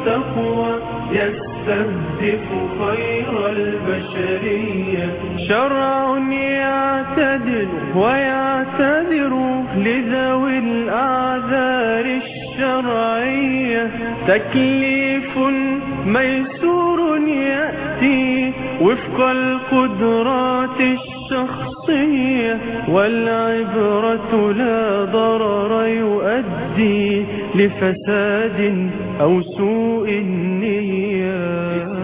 والتقوى يستهدف خير البشرية شرع يعتدل ويعتذر لذوي الأعذار الشرعية تكليف ميسور يأتي وفق القدرات الشخصية والعبرة لا ضرر يؤدي لفساد أو سوء النية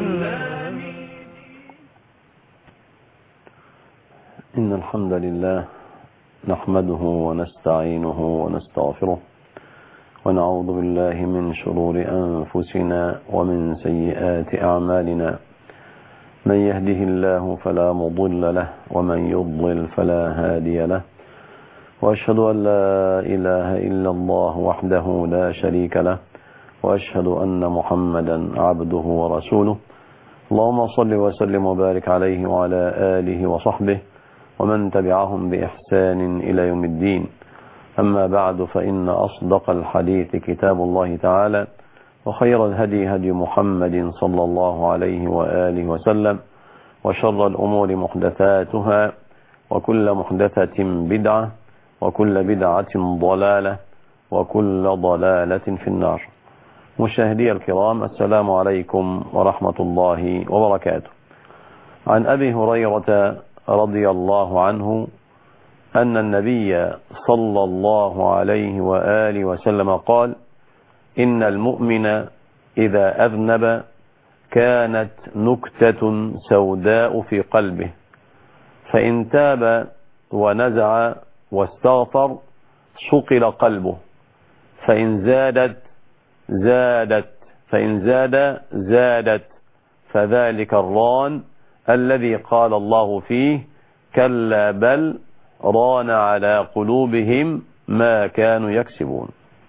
إن الحمد لله نحمده ونستعينه ونستغفره ونعوذ بالله من شرور أنفسنا ومن سيئات أعمالنا من يهده الله فلا مضل له ومن يضلل فلا هادي له وأشهد أن لا إله إلا الله وحده لا شريك له وأشهد أن محمدا عبده ورسوله اللهم صل وسلم وبارك عليه وعلى آله وصحبه ومن تبعهم بإحسان إلى يوم الدين أما بعد فإن أصدق الحديث كتاب الله تعالى وخير الهدي هدي محمد صلى الله عليه وآله وسلم وشر الأمور محدثاتها وكل محدثة بدعة وكل بدعة ضلالة وكل ضلالة في النار مشاهدي الكرام السلام عليكم ورحمة الله وبركاته عن أبي هريرة رضي الله عنه أن النبي صلى الله عليه وآله وسلم قال إن المؤمن إذا أذنب كانت نكتة سوداء في قلبه فإن تاب ونزع واستغفر صقل قلبه فإن زادت زادت فإن زاد زادت فذلك الران الذي قال الله فيه كلا بل ران على قلوبهم ما كانوا يكسبون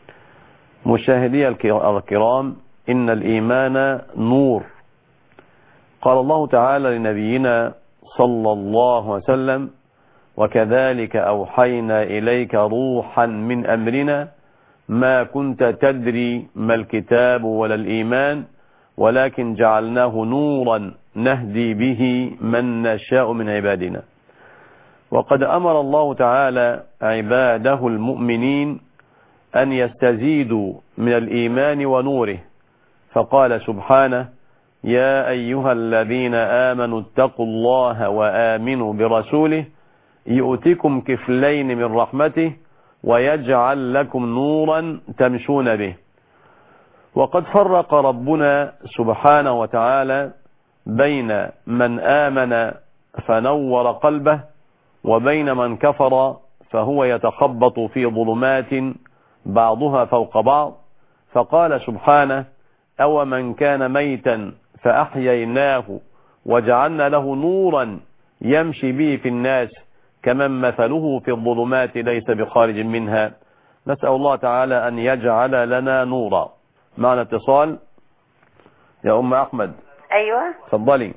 مشاهدي الكرام إن الإيمان نور قال الله تعالى لنبينا صلى الله عليه وسلم وكذلك أوحينا إليك روحا من أمرنا ما كنت تدري ما الكتاب ولا الإيمان ولكن جعلناه نورا نهدي به من نشاء من عبادنا وقد أمر الله تعالى عباده المؤمنين أن يستزيدوا من الإيمان ونوره فقال سبحانه يا أيها الذين آمنوا اتقوا الله وآمنوا برسوله يؤتكم كفلين من رحمته ويجعل لكم نورا تمشون به وقد فرق ربنا سبحانه وتعالى بين من آمن فنور قلبه وبين من كفر فهو يتخبط في ظلمات بعضها فوق بعض فقال سبحانه أو من كان ميتا فأحييناه وجعلنا له نورا يمشي به في الناس كمن مثله في الظلمات ليس بخارج منها نسأل الله تعالى أن يجعل لنا نورا معنا اتصال يا أم أحمد ايوه تفضلي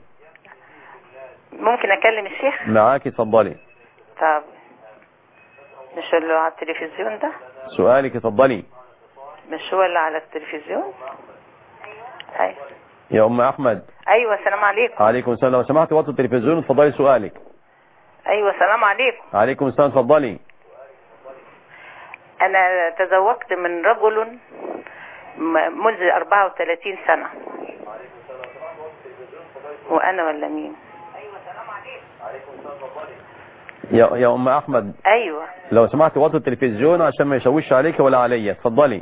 ممكن اكلم الشيخ معاكي تفضلي طب مش اللي على التلفزيون ده سؤالك تفضلي مش هو اللي على التلفزيون ايوه يا أم أحمد ايوه السلام عليكم عليكم السلام لو سمحت وطي التلفزيون اتفضلي سؤالك ايوه السلام عليكم عليكم السلام تفضلي انا تزوجت من رجل م- منذ 34 سنة وانا ولا مين يا يا أم أحمد ايوه لو سمحت وطي التلفزيون عشان ما يشوش عليك ولا عليا اتفضلي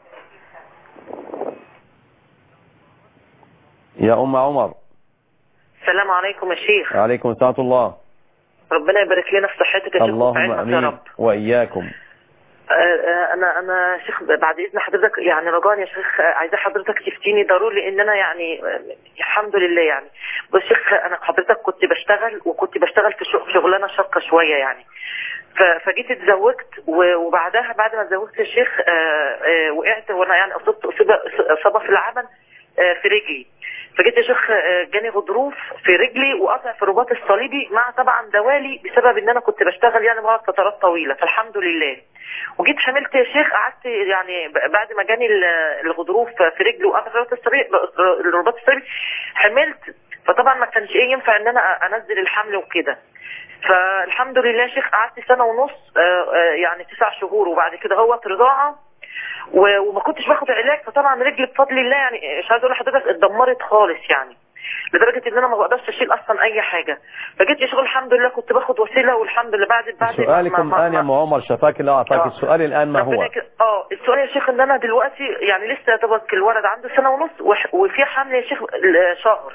يا أم عمر السلام عليكم يا شيخ عليكم السلام ورحمة الله ربنا يبارك لنا في صحتك يا شيخ اللهم وفي علمك يا أمين رب وإياكم آه، آه، انا انا شيخ بعد اذن حضرتك يعني رجاء يا شيخ آه، عايزه حضرتك تفتيني ضروري لان انا يعني آه، الحمد لله يعني بص يا شيخ انا حضرتك كنت بشتغل وكنت بشتغل في شغ- شغلانه شاقه شويه يعني ف- فجيت اتزوجت و- وبعدها بعد ما اتزوجت يا شيخ آه، آه، وقعت وانا يعني اصبت اصابه إصابة في العمل آه، في رجلي فجيت يا شيخ آه، جاني غضروف في رجلي وقطع في الرباط الصليبي مع طبعا دوالي بسبب ان انا كنت بشتغل يعني بقعد فترات طويله فالحمد لله وجيت حملت يا شيخ قعدت يعني ب- بعد ما جاني ال- الغضروف في رجلي وقطع في الرباط الصليبي الرباط الصليبي حملت فطبعا ما كانش ايه ينفع ان انا انزل الحمل وكده فالحمد لله يا شيخ قعدت سنه ونص آه، آه، يعني تسع شهور وبعد كده هو رضاعه و- وما كنتش باخد علاج فطبعا رجلي بفضل الله يعني مش عايز اقول لحضرتك اتدمرت خالص يعني لدرجه ان انا ما بقدرش اشيل اصلا اي حاجه فجيت يا شغل الحمد لله كنت باخد وسيله والحمد لله بعد بعد ما- سؤالكم ما- الآن يا ما- ام عمر شفاك الله وعافاك آه. السؤال الآن ما ربنا هو يك- اه السؤال يا شيخ ان انا دلوقتي يعني لسه يعتبر الولد عنده سنه ونص وح- وفي حمل يا شيخ ال- شهر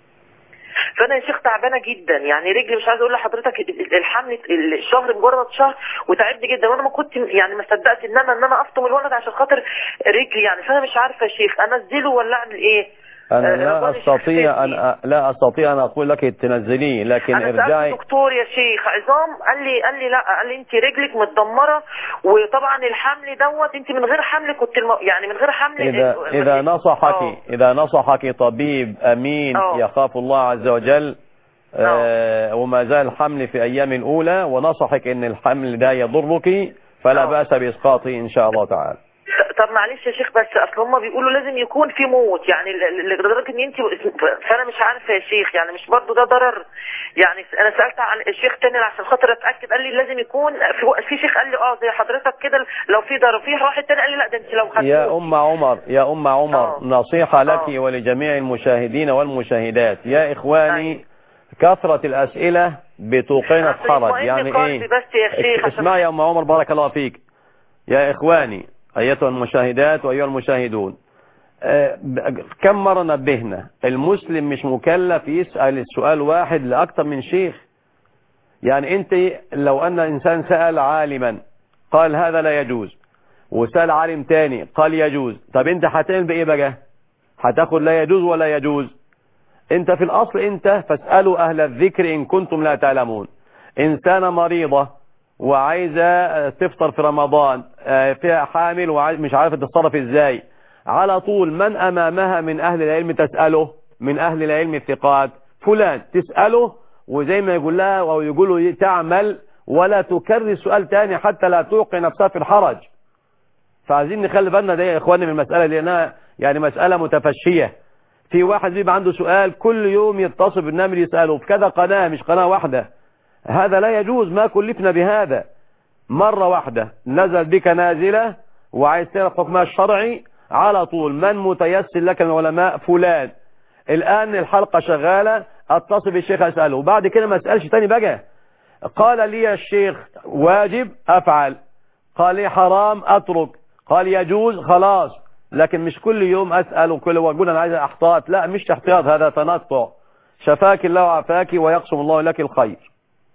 فانا يا شيخ تعبانه جدا يعني رجلي مش عايزه اقول لحضرتك ال- الحمل الشهر مجرد شهر وتعبت جدا وانا ما كنت يعني ما صدقت ان انا ان انا افطم الولد عشان خاطر رجلي يعني فانا مش عارفه يا شيخ انزله ولا اعمل ايه أنا آه، لا ربنا أستطيع يشفيني. أن لا أستطيع أن أقول لك تنزليه لكن انا سالت ارجعي دكتور يا شيخ عظام قال لي قال لي لا قال لي انت رجلك متدمره وطبعا الحمل دوت انت من غير حمل كنت الم... يعني من غير حمل إذا ال- إذا اه. نصحك إذا نصحك طبيب أمين آه. يخاف الله عز وجل آه، وما زال الحمل في أيام الأولى ونصحك إن الحمل ده يضرك فلا آه. بأس بإسقاطه إن شاء الله تعالى طب معلش يا شيخ بس اصل هم بيقولوا لازم يكون في موت يعني ل- ل- لدرجه ان انت فانا مش عارفه يا شيخ يعني مش برضو ده ضرر يعني انا سالت عن الشيخ تاني عشان خاطر اتاكد قال لي لازم يكون في, في شيخ قال لي اه زي حضرتك كده لو في ضرر في واحد تاني قال لي لا ده انت لو خدتوه يا أم عمر يا أم عمر آه. نصيحة لك آه. ولجميع المشاهدين والمشاهدات يا إخواني كثرة الأسئلة بتوقنا عشان حرج يطمئن يعني قلبي إيه بس يا شيخ عشان- اسمع يا أم عمر بارك الله فيك يا إخواني أيتها المشاهدات وأيها المشاهدون آه، ب- كم مرة نبهنا المسلم مش مكلف يسأل السؤال واحد لأكثر من شيخ يعني انت لو ان انسان سأل عالما قال هذا لا يجوز وسأل عالم تاني قال يجوز طب انت هتعمل بايه بقى هتاخد لا يجوز ولا يجوز انت في الاصل انت فاسألوا اهل الذكر ان كنتم لا تعلمون انسانة مريضة وعايزة تفطر في رمضان آه، فيها حامل ومش عارفة تتصرف ازاي على طول من امامها من اهل العلم تسأله من اهل العلم الثقات فلان تسأله وزي ما يقول لها او يقول له تعمل ولا تكرر سؤال تاني حتى لا توقع نفسها في الحرج فعايزين نخلي بالنا ده يا اخواني من المسألة لانها يعني مسألة متفشية في واحد بيبقى عنده سؤال كل يوم يتصل بالنمر يسأله في كذا قناة مش قناة واحدة هذا لا يجوز ما كلفنا بهذا مرة واحدة نزل بك نازلة وعايز تعرف حكمها الشرعي على طول من متيسر لك من العلماء فلان الآن الحلقة شغالة اتصل بالشيخ أسأله وبعد كده ما أسألش تاني بقى قال لي الشيخ واجب أفعل قال لي حرام أترك قال يجوز خلاص لكن مش كل يوم أسأل وكل واقول أنا عايز احتاط لا مش احتياط هذا تنطع شفاك الله وعافاك ويقسم الله لك الخير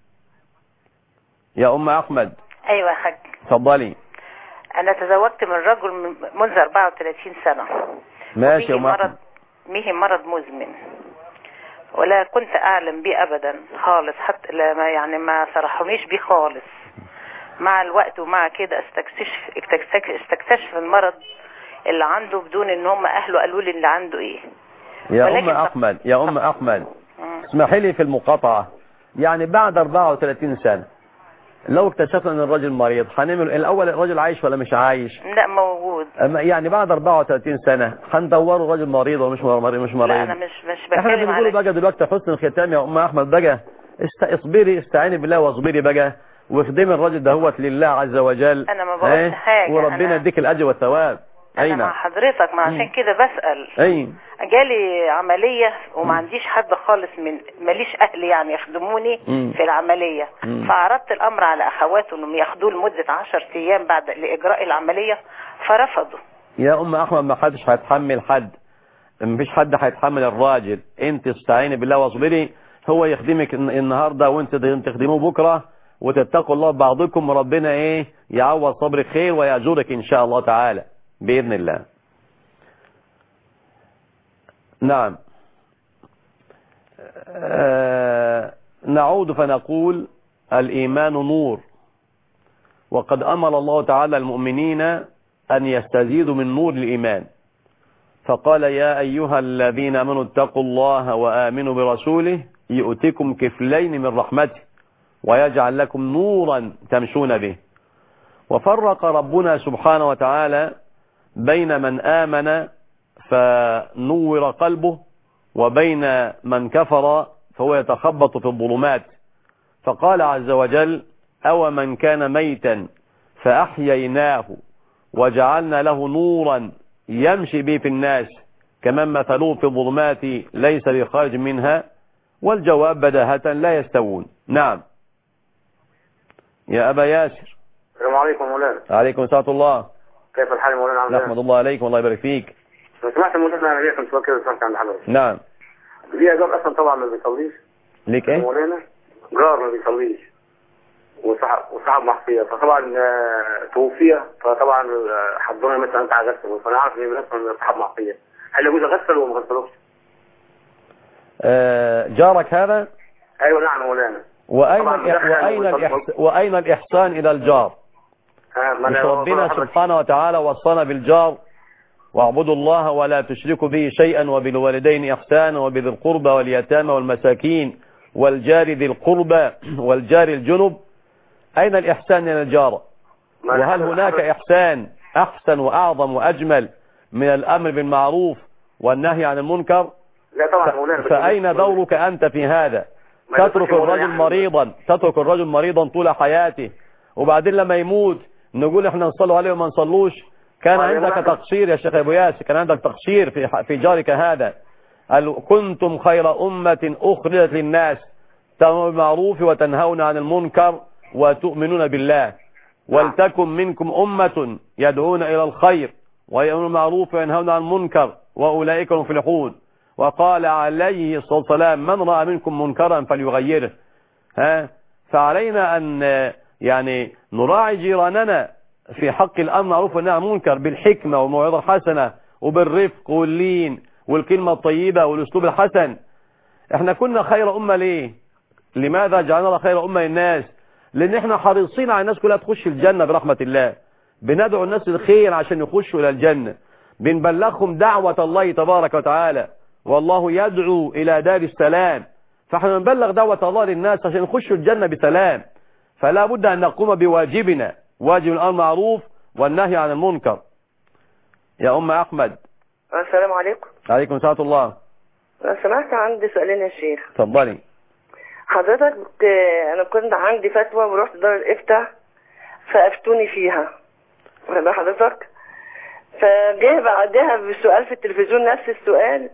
يا أم أحمد ايوه يا حاج تفضلي انا تزوجت من رجل من- منذ 34 سنة ماشي يا وبه أم أحمد مرض به مرض مزمن ولا كنت اعلم بيه ابدا خالص حتى لا ما يعني ما صرحونيش بيه خالص مع الوقت ومع كده استكتشف استكتشف, استكتشف المرض اللي عنده بدون ان هم اهله قالوا لي اللي عنده ايه يا ولكن أم طب- أحمد يا أم أحمد مم. اسمحي لي في المقاطعة يعني بعد 34 سنة لو اكتشفنا ان الراجل مريض هنعمل الاول الراجل عايش ولا مش عايش لا موجود أما يعني بعد 34 سنة هندوروا الراجل مريض ولا مش مريض مش مريض لا انا مش مش احنا بتكلم بنقول على بقى دلوقتي حسن الختام يا ام احمد بقى است... اصبري استعيني بالله واصبري بقى واخدمي الراجل دهوت لله عز وجل أنا ما بقولش إيه؟ حاجة، وربنا أنا- يديك الاجر والثواب اي انا مع نعم حضرتك ما عشان مم. كده بسأل اي جالي عملية وما عنديش حد خالص من ماليش اهل يعني يخدموني مم. في العملية مم. فعرضت الامر على اخواته انهم ياخدوه لمدة عشر ايام بعد لاجراء العملية فرفضوا يا ام احمد ما حدش هيتحمل حد مفيش حد هيتحمل الراجل انت استعيني بالله واصبري هو يخدمك الن- النهارده وانت د- تخدموه بكره وتتقوا الله بعضكم وربنا ايه يعوض صبرك خير ويأجرك ان شاء الله تعالى باذن الله نعم آه نعود فنقول الايمان نور وقد امر الله تعالى المؤمنين ان يستزيدوا من نور الايمان فقال يا أيها الذين امنوا اتقوا الله وآمنوا برسوله يؤتكم كفلين من رحمته ويجعل لكم نورا تمشون به وفرق ربنا سبحانه وتعالى بين من آمن فنور قلبه وبين من كفر فهو يتخبط في الظلمات فقال عز وجل أو من كان ميتا فأحييناه وجعلنا له نورا يمشي به في الناس كمن مثلوه في الظلمات ليس بخارج منها والجواب بداهة لا يستوون نعم يا أبا ياسر السلام عليكم مولانا عليكم ساعة الله كيف الحال مولانا عامل نحمد ايه؟ الله عليك والله يبارك فيك لو سمحت مولانا انا ليا كنت سؤال كده سمعت عند حضرتك نعم ليا جار اصلا طبعا ما بيصليش ليك ايه مولانا جار ما بيصليش وصاحب وصاحب معصيه فطبعا آه، توفي فطبعا آه، حضرنا مثلا انت غسل فانا عارف ان مثلا صاحب معصيه هل يجوز اغسل ولا ما اغسلوش؟ آه جارك هذا ايوه نعم مولانا وأين, طبعاً الإح... مدخل وأين, ويصلي. الإحس... وأين الإحسان إلى الجار ها ما مش أنا- ربنا حضرتك- سبحانه وتعالى وصانا بالجار واعبدوا الله ولا تشركوا به شيئا وبالوالدين إحسانا وبذي القربى واليتامى والمساكين والجار ذي القربى والجار الجنب أين الإحسان إلى الجار ما وهل أنا- هناك إحسان أحسن وأعظم وأجمل من الأمر بالمعروف والنهي عن المنكر لا طبعا مولانا بس- فأين دورك أنت في هذا ما تترك ينفعش مولانا الرجل يعني. مريضا تترك الرجل مريضا طول حياته وبعدين لما يموت نقول احنا نصلوا عليه وما نصلوش كان ما عندك ينفعش. تقصير يا شيخ ابو ياسر كان عندك تقصير في في جارك هذا قال كنتم خير أمة أخرجت للناس تأمرون بالمعروف وتنهون عن المنكر وتؤمنون بالله ولتكن منكم أمة يدعون إلى الخير ويأمرون بالمعروف وينهون عن المنكر وأولئك هم المفلحون وقال عليه الصلاة والسلام من رأى منكم منكرا فليغيره ها فعلينا أن آه، يعني نراعي جيراننا في حق الأمر معروف والنهي عن المنكر بالحكمة والموعظة الحسنة وبالرفق واللين والكلمة الطيبة والأسلوب الحسن احنا كنا خير أمة ليه لماذا جعلنا الله خير أمة للناس لأن احنا حريصين على الناس كلها تخش الجنة برحمة الله بندعو الناس للخير عشان يخشوا إلى الجنة بنبلغهم دعوة الله تبارك وتعالى والله يدعو إلى دار السلام فاحنا نبلغ دعوة الله للناس عشان يخشوا الجنة بسلام فلا بد أن نقوم بواجبنا واجب الأمر معروف والنهي عن المنكر يا أم أحمد السلام عليكم عليكم سلام الله لو سمحت عندي سؤالين يا شيخ تفضلي حضرتك آه، انا كنت عندي فتوى ورحت دار الافتاء فافتوني فيها واخد بال حضرتك فجه بعدها بسؤال في التلفزيون نفس السؤال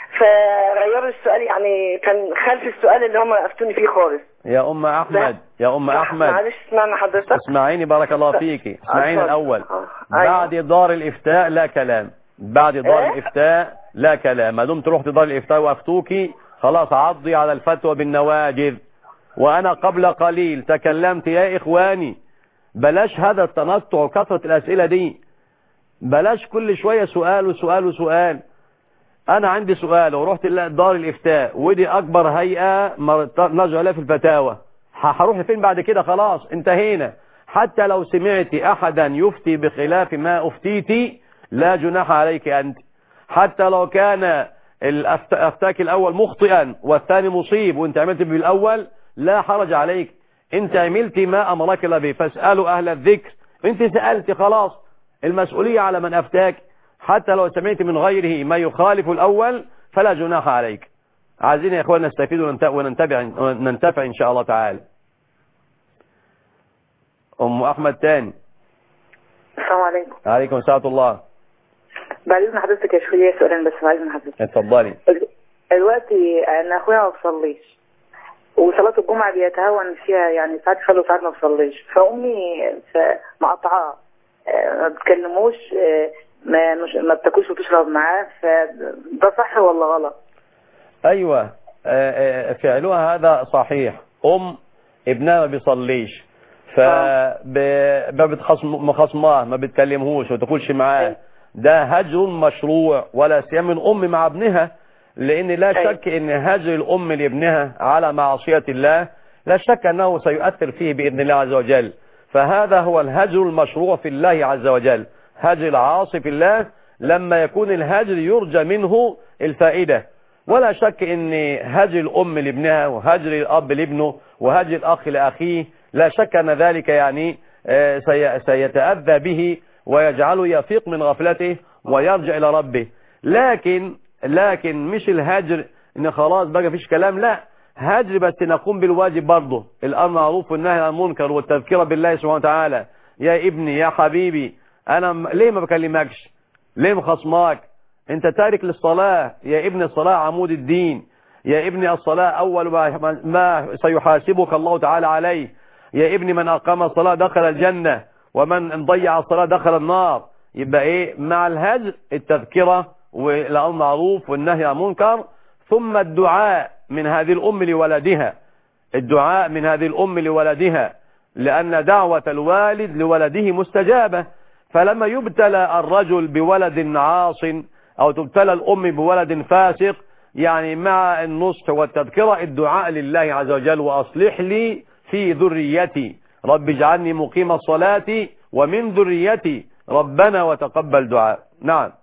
فغيروا السؤال يعني كان خلف السؤال اللي هم افتوني فيه خالص يا أم أحمد يا أم أحمد معلش اسمعنا حضرتك اسمعيني بارك الله فيكي اسمعيني اتفضل. الأول آه، أيوة. بعد دار الإفتاء لا كلام بعد دار إيه؟ الإفتاء لا كلام ما دمت رحت دار الإفتاء وأفتوكي خلاص عضي على الفتوى بالنواجذ وأنا قبل قليل تكلمت يا إخواني بلاش هذا التنطع وكثرة الأسئلة دي بلاش كل شوية سؤال وسؤال وسؤال أنا عندي سؤال ورحت دار الإفتاء ودي أكبر هيئة مر- نرجع لها في الفتاوى ه- هروح فين بعد كده خلاص انتهينا حتى لو سمعت أحدا يفتي بخلاف ما أفتيتي لا جناح عليك أنت حتى لو كان الأفت- أفتاك الأول مخطئا والثاني مصيب وانت عملت بالأول لا حرج عليك انت عملت ما أمرك الله به فاسألوا أهل الذكر انت سألت خلاص المسؤولية على من أفتاك حتى لو سمعت من غيره ما يخالف الأول فلا جناح عليك عايزين يا إخوان نستفيد وننت- وننتبع وننتفع إن شاء الله تعالى أم أحمد تاني السلام عليكم عليكم ساعة الله بعد اذن حضرتك يا شيخ ليا سؤالين بس بعد اذن حضرتك اتفضلي دلوقتي انا اخويا ما بصليش وصلاة الجمعة بيتهاون فيها يعني ساعات يصلي وساعات ما بصليش فأمي ف- مقطعاه آه، ما بتكلموش آه، ما مش ما بتاكلش وتشرب معاه فده صح ولا غلط؟ أيوة آه، آه، فعلها هذا صحيح أم ابنها ما بيصليش فمخصماه ما بتكلمهوش وما تاكلش معاه ده هجر مشروع ولا سيما الأم مع ابنها لأن لا أيوة. شك أن هجر الأم لابنها على معصية الله لا شك أنه سيؤثر فيه بإذن الله عز وجل فهذا هو الهجر المشروع في الله عز وجل هجر العاصي في الله لما يكون الهجر يرجى منه الفائدة ولا شك ان هجر الام لابنها وهجر الاب لابنه وهجر الاخ لاخيه لا شك ان ذلك يعني آه، سي- سيتأذى به ويجعله يفيق من غفلته ويرجع الى ربه لكن لكن مش الهجر ان خلاص بقى فيش كلام لا هجر بس نقوم بالواجب برضه الامر معروف والنهي عن المنكر والتذكير بالله سبحانه وتعالى يا ابني يا حبيبي انا م- ليه ما بكلمكش ليه مخصماك انت تارك للصلاة يا ابن الصلاة عمود الدين يا ابني الصلاة اول ما, ما سيحاسبك الله تعالى عليه يا ابني من اقام الصلاة دخل الجنة ومن ضيع الصلاة دخل النار يبقى ايه مع الهجر التذكرة والامر معروف والنهي عن المنكر ثم الدعاء من هذه الام لولدها الدعاء من هذه الام لولدها لان دعوة الوالد لولده مستجابة فلما يبتلى الرجل بولد عاص او تبتلى الام بولد فاسق يعني مع النصح والتذكرة الدعاء لله عز وجل واصلح لي في ذريتي رب اجعلني مقيم الصلاة ومن ذريتي ربنا وتقبل دعاء نعم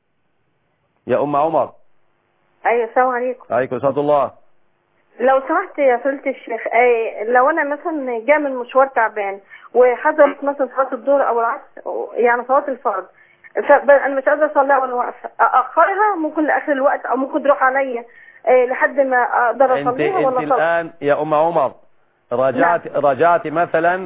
يا ام عمر ايوه السلام عليكم عليكم ورحمة الله لو سمحت يا فضيلة الشيخ أي لو انا مثلا جاي من مشوار تعبان وحضرت مثلا صلاه الظهر او العصر يعني صلاه الفرض فب- انا مش قادره اصليها وانا واقفه اخرها ممكن لاخر الوقت او ممكن تروح عليا إيه، لحد ما اقدر انت اصليها انت ولا اصلي الان يا ام عمر راجعت راجعت مثلا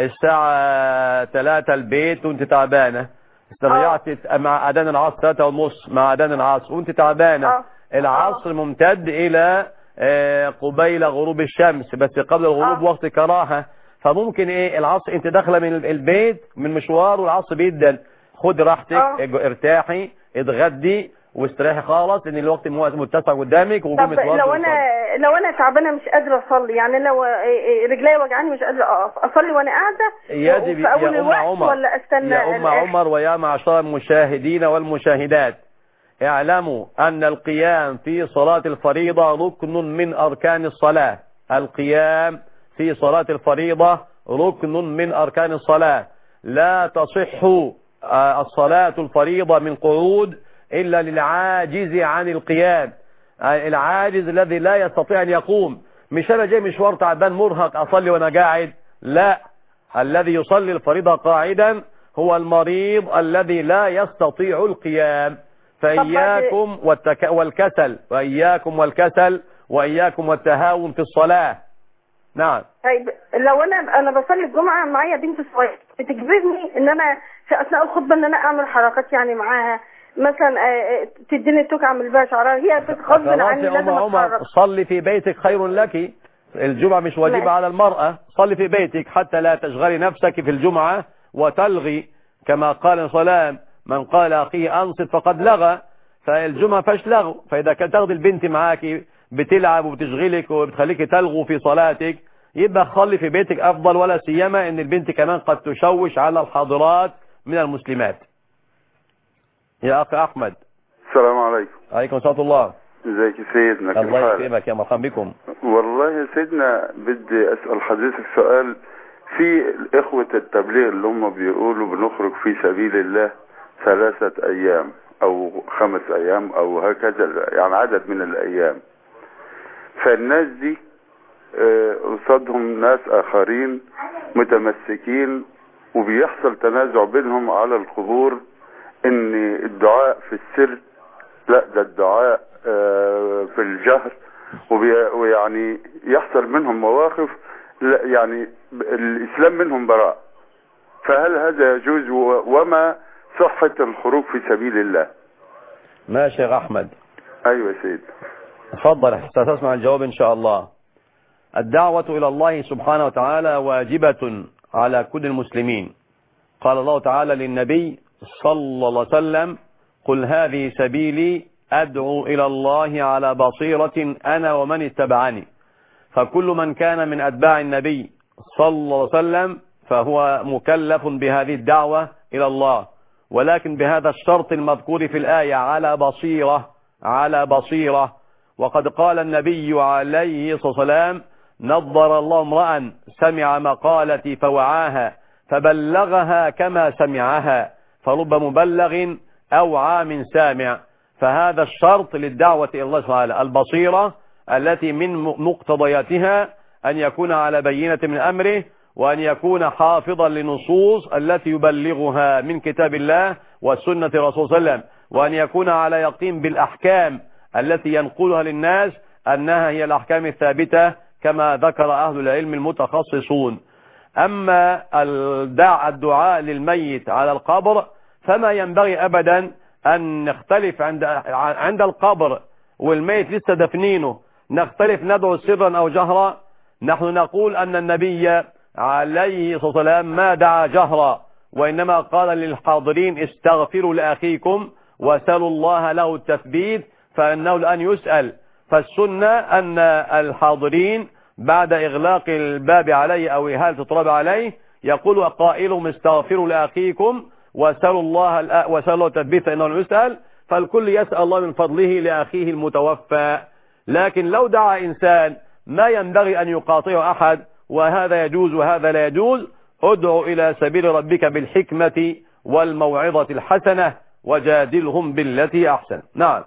الساعة 3 البيت وانت تعبانة رجعت مع اذان العصر 3 ونص مع اذان العصر وانت تعبانة آه. العصر ممتد الى آه، قبيل غروب الشمس بس قبل الغروب آه. وقت كراهة فممكن ايه العصر انت داخله من البيت من مشوار والعصر بيدن خد راحتك آه. ارتاحي اتغدي واستريحي خالص لان الوقت مو- متسع قدامك وقومي طب اتوضي لو وصلي. انا لو انا تعبانه مش قادره اصلي يعني لو إيه، إيه، رجلي وجعاني مش قادره اقف اصلي وانا قاعده يجب في اول يا أم الوقت عمر ولا استنى يا أم الآخر؟ عمر ويا معشر المشاهدين والمشاهدات اعلموا أن القيام في صلاة الفريضة ركن من أركان الصلاة القيام في صلاة الفريضة ركن من أركان الصلاة لا تصح آه، الصلاة الفريضة من قعود إلا للعاجز عن القيام آه، العاجز الذي لا يستطيع أن يقوم مش أنا جاي مشوار تعبان مرهق أصلي وأنا قاعد لا الذي يصلي الفريضة قاعدا هو المريض الذي لا يستطيع القيام فإياكم والتك... والكسل وإياكم والكسل وإياكم والتهاون في الصلاة نعم طيب لو انا انا بصلي الجمعه معايا بنت صغيره بتجبرني ان انا في اثناء الخطبه ان انا اعمل حركات يعني معاها مثلا آه، آه، تديني توك اعمل بيها شعرها هي غصب خلاص عني يا أم لازم عمر اتحرك صلي في بيتك خير لك الجمعة مش واجبة ماشي. على المرأة صلي في بيتك حتى لا تشغلي نفسك في الجمعة وتلغي كما قال صلام من قال أخيه أنصت فقد لغى فالجمعة فاش لغو فإذا كانت تاخد البنت معاكي بتلعب وبتشغلك وبتخليك تلغو في صلاتك يبقى خلي في بيتك أفضل ولا سيما إن البنت كمان قد تشوش على الحاضرات من المسلمات يا أخي أحمد السلام عليكم عليكم ورحمة الله ازيك يا سيدنا كيف الله حالك يكرمك يا مرحبا بكم والله يا سيدنا بدي اسال حضرتك سؤال في اخوة التبليغ اللي هم بيقولوا بنخرج في سبيل الله ثلاثة ايام او خمس ايام او هكذا يعني عدد من الايام فالناس دي آه، قصادهم ناس اخرين متمسكين وبيحصل تنازع بينهم على القبور ان الدعاء في السر لا ده الدعاء آه، في الجهر وبي- ويعني يحصل منهم مواقف لا يعني ب- الإسلام منهم براء فهل هذا يجوز و- وما صحة الخروج في سبيل الله ماشي يا أحمد أيوة يا سيد تفضل ستسمع الجواب إن شاء الله الدعوة إلى الله سبحانه وتعالى واجبة على كل المسلمين قال الله تعالى للنبي صلى الله عليه وسلم قل هذه سبيلي أدعو إلى الله على بصيرة أنا ومن اتبعني فكل من كان من أتباع النبي صلى الله عليه وسلم فهو مكلف بهذه الدعوة إلى الله ولكن بهذا الشرط المذكور في الآية على بصيرة على بصيرة وقد قال النبي عليه الصلاة والسلام نظر الله امرأ سمع مقالتي فوعاها فبلغها كما سمعها فرب مبلغ أو عام سامع فهذا الشرط للدعوة إلى الله سبحانه وتعالى البصيرة التي من مقتضياتها أن يكون على بينة من أمره وأن يكون حافظا لنصوص التي يبلغها من كتاب الله والسنة رسول صلى الله عليه وسلم وأن يكون على يقين بالأحكام التي ينقلها للناس أنها هي الأحكام الثابتة كما ذكر أهل العلم المتخصصون أما الدع الدعاء للميت على القبر فما ينبغي أبدا أن نختلف عند عند القبر والميت لسه دفنينه نختلف ندعو سرا أو جهرا نحن نقول أن النبي عليه الصلاة والسلام ما دعا جهرا وإنما قال للحاضرين استغفروا لأخيكم وسألوا الله له التثبيت فإنه الآن يسأل فالسنة أن الحاضرين بعد إغلاق الباب عليه أو إهالة التراب عليه يقول قائلهم استغفروا لأخيكم وسألوا الله وسألوا الله التثبيت فإنه يسأل فالكل يسأل الله من فضله لأخيه المتوفى لكن لو دعا إنسان ما ينبغي أن يقاطعه أحد وهذا يجوز وهذا لا يجوز ادعو إلى سبيل ربك بالحكمة والموعظة الحسنة وجادلهم بالتي أحسن نعم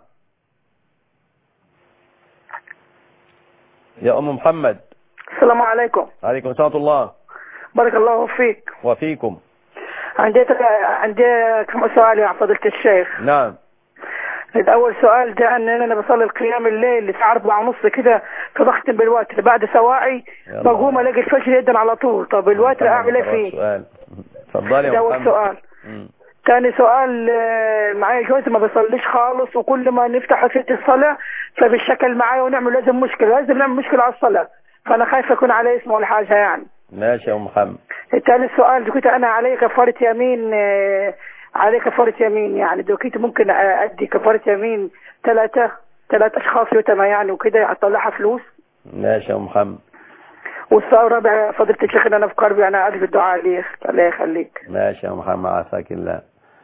يا أم محمد السلام عليكم عليكم السلام الله بارك الله فيك وفيكم عندي عندي كم سؤال يا فضيلة الشيخ نعم الأول سؤال ده أن أنا بصلي القيام الليل الساعة أربعة ونص كده فبختم بالوتر بعد سواعي يلا. بقوم ألاقي الفجر يدا على طول طب الوتر أعمل إيه فيه؟ سؤال اتفضلي ده يا أول محمد سؤال مم. تاني سؤال آه، معايا جوزي ما بيصليش خالص وكل ما نفتح سيرة الصلاة فبيشكل معايا ونعمل لازم مشكلة لازم نعمل مشكلة على الصلاة فأنا خايفة يكون عليه اسم ولا حاجة يعني ماشي يا أم محمد التاني سؤال كنت أنا علي كفارة يمين آه، علي كفارة يمين يعني دوكيت ممكن أدي كفارة يمين ثلاثة ثلاثة أشخاص يتما يعني وكده أطلعها فلوس ماشي يا أم محمد والسؤال الرابع فضيلة الشيخ إن أنا في قلبي أنا أعرف الدعاء ليه الله يخليك ماشي يا محمد عافاك الله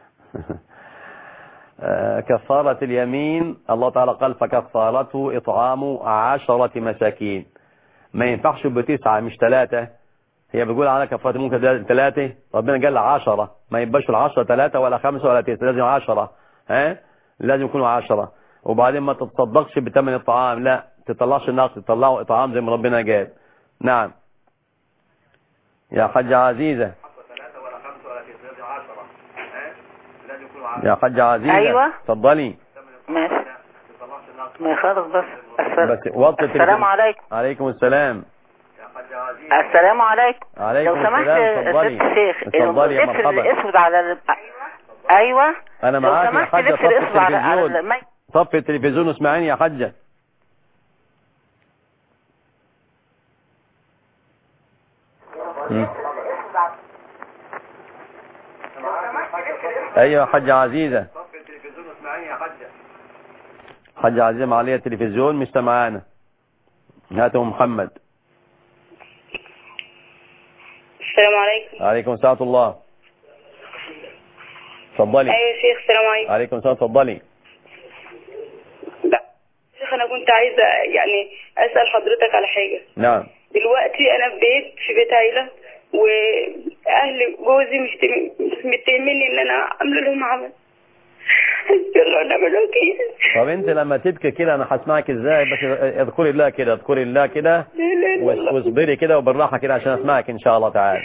آه، كفارة اليمين الله تعالى قال فكفارته إطعام عشرة مساكين ما ينفعش بتسعة مش ثلاثة هي بتقول على كفارة ممكن ثلاثة ربنا قال عشرة ما يبقاش العشرة ثلاثة ولا خمسة ولا تسعة لازم عشرة ها لازم يكونوا عشرة وبعدين ما تتصدقش بثمن الطعام لا تطلعش النقص تطلعوا إطعام زي ما ربنا قال نعم يا حاجة عزيزة يا حاجة عزيزة أيوة. اتفضلي ماشي ما خلاص بس السلام, بس وطي السلام التليفون. عليكم عليكم السلام السلام عليكم عليكم لو سمحت السلام، يا اتفضلي. ست الشيخ اتفضلي يا اللبس مرحبا. الاسود على ال... ايوه أنا لو معاك يا سمحت حاجة لبس طفي الاسود على على التلفزيون المي... طفي التلفزيون واسمعيني يا حاجة مم. ايوه يا حاجة عزيزة حاجة عزيزة معلية التلفزيون مش سامعانا هات أم محمد السلام عليكم عليكم السلام ورحمة الله اتفضلي ايوه يا شيخ السلام عليكم عليكم السلام اتفضلي شيخ انا كنت عايزه يعني اسال حضرتك على حاجه نعم دلوقتي انا في بيت في بيت عيله واهل جوزي مش متهميني ان انا عامله لهم عمل يلا انا ملوكي طب انت لما تبكي كده انا هسمعك ازاي بس اذكري الله كده اذكري الله كده لا لا لا واس- لا. واصبري كده وبالراحه كده عشان اسمعك ان شاء الله تعالى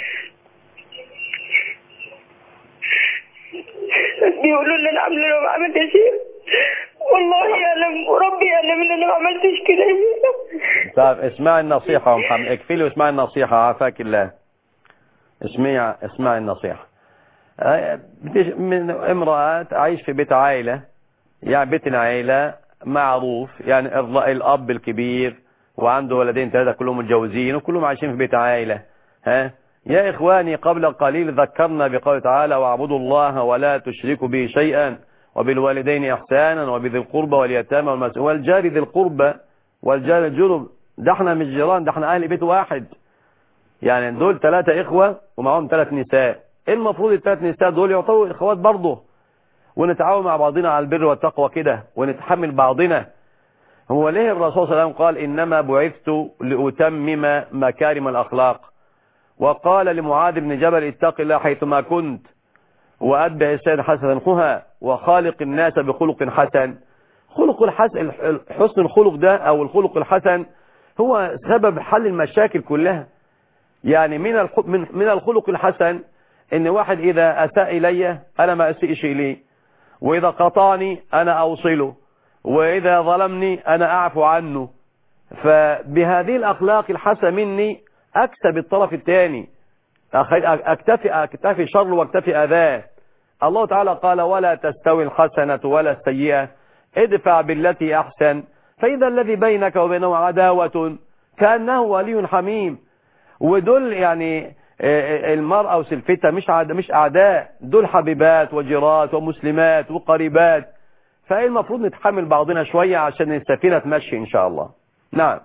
بيقولوا ان انا عامله لهم عمل يا شيخ والله يعلم وربي يعلم ان انا ما عملتش كده يا شيخ طب اسمعي النصيحه يا محمد اكفلي واسمعي النصيحه عافاك الله اسمعي اسمعي النصيحه آه، بتش- من امرأة تعيش في بيت عائلة يعني بيت العائلة معروف يعني الر- الأب الكبير وعنده ولدين ثلاثة كلهم متجوزين وكلهم عايشين في بيت عائلة ها يا إخواني قبل قليل ذكرنا بقوله تعالى واعبدوا الله ولا تشركوا به شيئا وبالوالدين إحسانا وبذي القربى واليتامى والمسؤول والجار ذي القربى والجار الجنب ده احنا مش جيران ده احنا أهل بيت واحد يعني دول ثلاثة إخوة ومعهم ثلاث نساء المفروض الثلاث نساء دول يعتبروا إخوات برضه ونتعاون مع بعضنا على البر والتقوى كده ونتحمل بعضنا هو ليه الرسول صلى الله عليه وسلم قال إنما بعثت لأتمم مكارم الأخلاق وقال لمعاذ بن جبل اتق الله حيثما كنت وأتبع السيد حسنا خها وخالق الناس بخلق حسن خلق الحسن حسن الخلق ده او الخلق الحسن هو سبب حل المشاكل كلها يعني من الخ- من من الخلق الحسن ان واحد اذا اساء الي انا ما اسيئش اليه واذا قطعني انا اوصله واذا ظلمني انا اعفو عنه فبهذه الاخلاق الحسنه مني اكسب الطرف الثاني اكتفي اكتفي شر واكتفي اذاه الله تعالى قال ولا تستوي الحسنه ولا السيئه ادفع بالتي احسن فاذا الذي بينك وبينه عداوه كانه ولي حميم ودول يعني آه، المرأة وسلفتها مش عاد مش أعداء دول حبيبات وجيرات ومسلمات وقريبات فالمفروض نتحمل بعضنا شوية عشان السفينة تمشي إن شاء الله نعم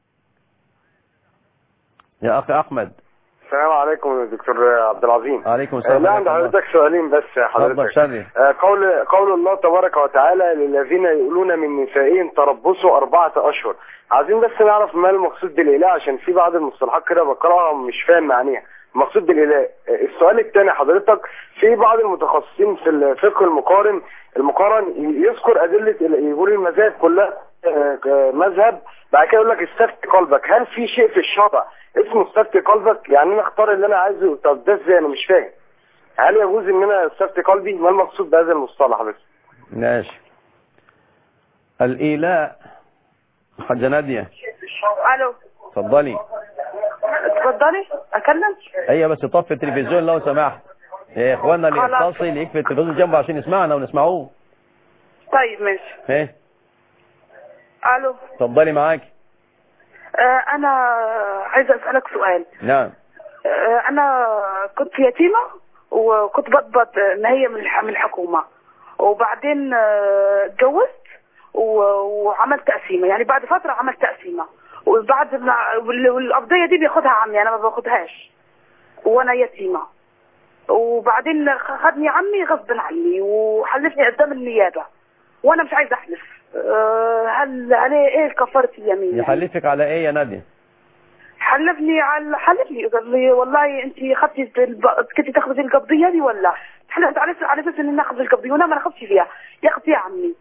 يا أخي أحمد السلام عليكم يا دكتور عبد العظيم عليكم آه، السلام لا عند ورحمة الله. حضرتك سؤالين بس يا اتفضل حضرتك شرف آه، قول قول الله تبارك وتعالى للذين يقولون من نسائهم تربصوا أربعة أشهر عايزين بس نعرف ما المقصود بالإله عشان في بعض المصطلحات كده بقراها مش فاهم معانيها المقصود بالإله آه، السؤال الثاني حضرتك في بعض المتخصصين في الفقه المقارن المقارن يذكر أدلة يقول المذاهب كلها آه، آه، مذهب بعد كده يقول لك استفتي قلبك هل في شيء في الشرع اسمه استفتي قلبك يعني انا اختار اللي انا عايزه طب ده ازاي انا مش فاهم هل يجوز ان انا استفتي قلبي ما المقصود بهذا المصطلح بس ماشي الإيلاء حاجة نادية الو اتفضلي اتفضلي اكلم هي بس طفي التلفزيون لو سمحت يا اخوانا اللي خلاص. يتصل يكفي التلفزيون جنبه عشان يسمعنا ونسمعوه طيب ماشي ايه الو اتفضلي معاك آه انا عايزه اسالك سؤال نعم آه انا كنت يتيمه وكنت بقبض ان هي من الح- من الحكومه وبعدين آه، اتجوزت و- وعملت تقسيمه يعني بعد فتره عملت تقسيمه وبعد ما وال- والقبضيه دي بياخدها عمي انا ما باخدهاش وانا يتيمه وبعدين خدني عمي غصب عني وحلفني قدام النيابه وانا مش عايزه احلف آه، هل عليه ايه كفاره اليمين يعني؟ يحلفك على ايه يا نادية حلفني على حلفني قال لي والله انت خدتي الب... كنت تاخذي القبضيه دي ولا حلفت على اساس على اساس اني ناخذ القبضيه وانا ما ناخذش فيها ياخذ فيها عمي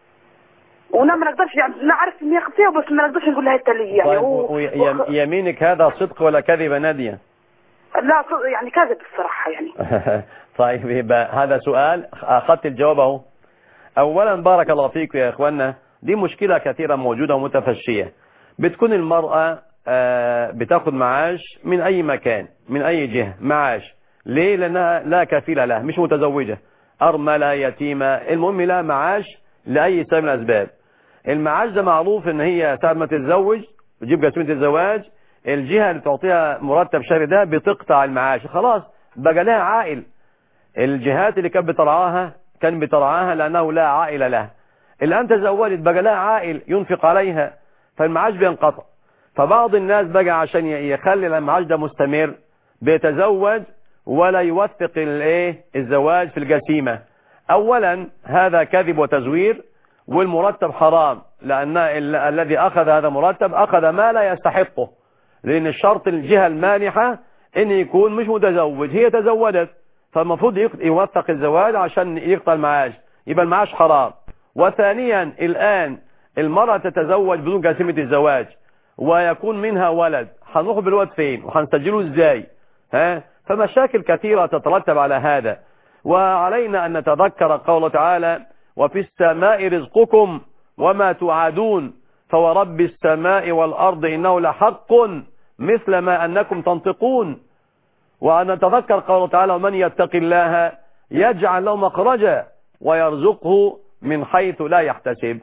وانا ما نقدرش يعني نعرف اني ياخذ فيها بس ما نقدرش نقول لها التالية يعني طيب و... و- وي- يمينك هذا صدق ولا كذب يا نادية لا ص- يعني كذب الصراحه يعني طيب يبقى هذا سؤال اخذت الجواب اهو اولا بارك الله فيك يا اخوانا دي مشكلة كثيرة موجودة ومتفشية بتكون المرأة آه، بتاخد معاش من اي مكان من اي جهة معاش ليه لانها لا كفيلة لها مش متزوجة ارملة يتيمة المهم لها معاش لاي سبب من الاسباب المعاش ده معروف ان هي ساعة ما تتزوج تجيب جسمة الزواج الجهة اللي تعطيها مرتب شهري ده بتقطع المعاش خلاص بقى لها عائل الجهات اللي كانت بترعاها كان بترعاها لأنه لا عائل لها الآن تزوجت بقى لها عائل ينفق عليها فالمعاش بينقطع فبعض الناس بقى عشان ي- يخلي المعاش ده مستمر بيتزوج ولا يوثق الايه الزواج في الجسيمة اولا هذا كذب وتزوير والمرتب حرام لان ال- الذي اخذ هذا مرتب اخذ ما لا يستحقه لان الشرط الجهة المانحة ان يكون مش متزوج هي تزوجت فالمفروض يق- يوثق الزواج عشان يقطع المعاش يبقى المعاش حرام وثانيا الآن المرأة تتزوج بدون جسيمة الزواج ويكون منها ولد هنروح بالولد فين وهنسجله ازاي ها فمشاكل كثيرة تترتب على هذا وعلينا أن نتذكر قوله تعالى وفي السماء رزقكم وما توعدون فورب السماء والأرض إنه لحق مثل ما أنكم تنطقون وأن نتذكر قوله تعالى ومن يتق الله يجعل له مخرجا ويرزقه من حيث لا يحتسب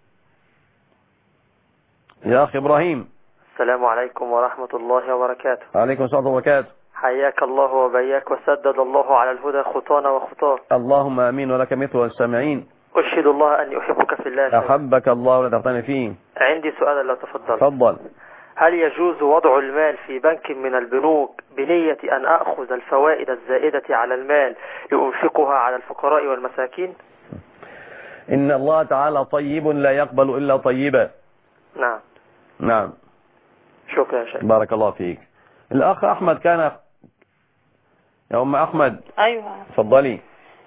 يا أخي إبراهيم السلام عليكم ورحمة الله وبركاته عليكم السلام ورحمة الله وبركاته حياك الله وبياك وسدد الله على الهدى خطانا وخطاه اللهم امين ولك مثل السامعين أشهد الله أني أحبك في الله احبك الله ولا تفتني فيه عندي سؤال لو تفضل تفضل هل يجوز وضع المال في بنك من البنوك بنية أن أخذ الفوائد الزائدة على المال لأنفقها على الفقراء والمساكين ان الله تعالى طيب لا يقبل الا طيبا نعم نعم شكرا يا شيخ بارك الله فيك الاخ احمد كان يا ام احمد ايوه تفضلي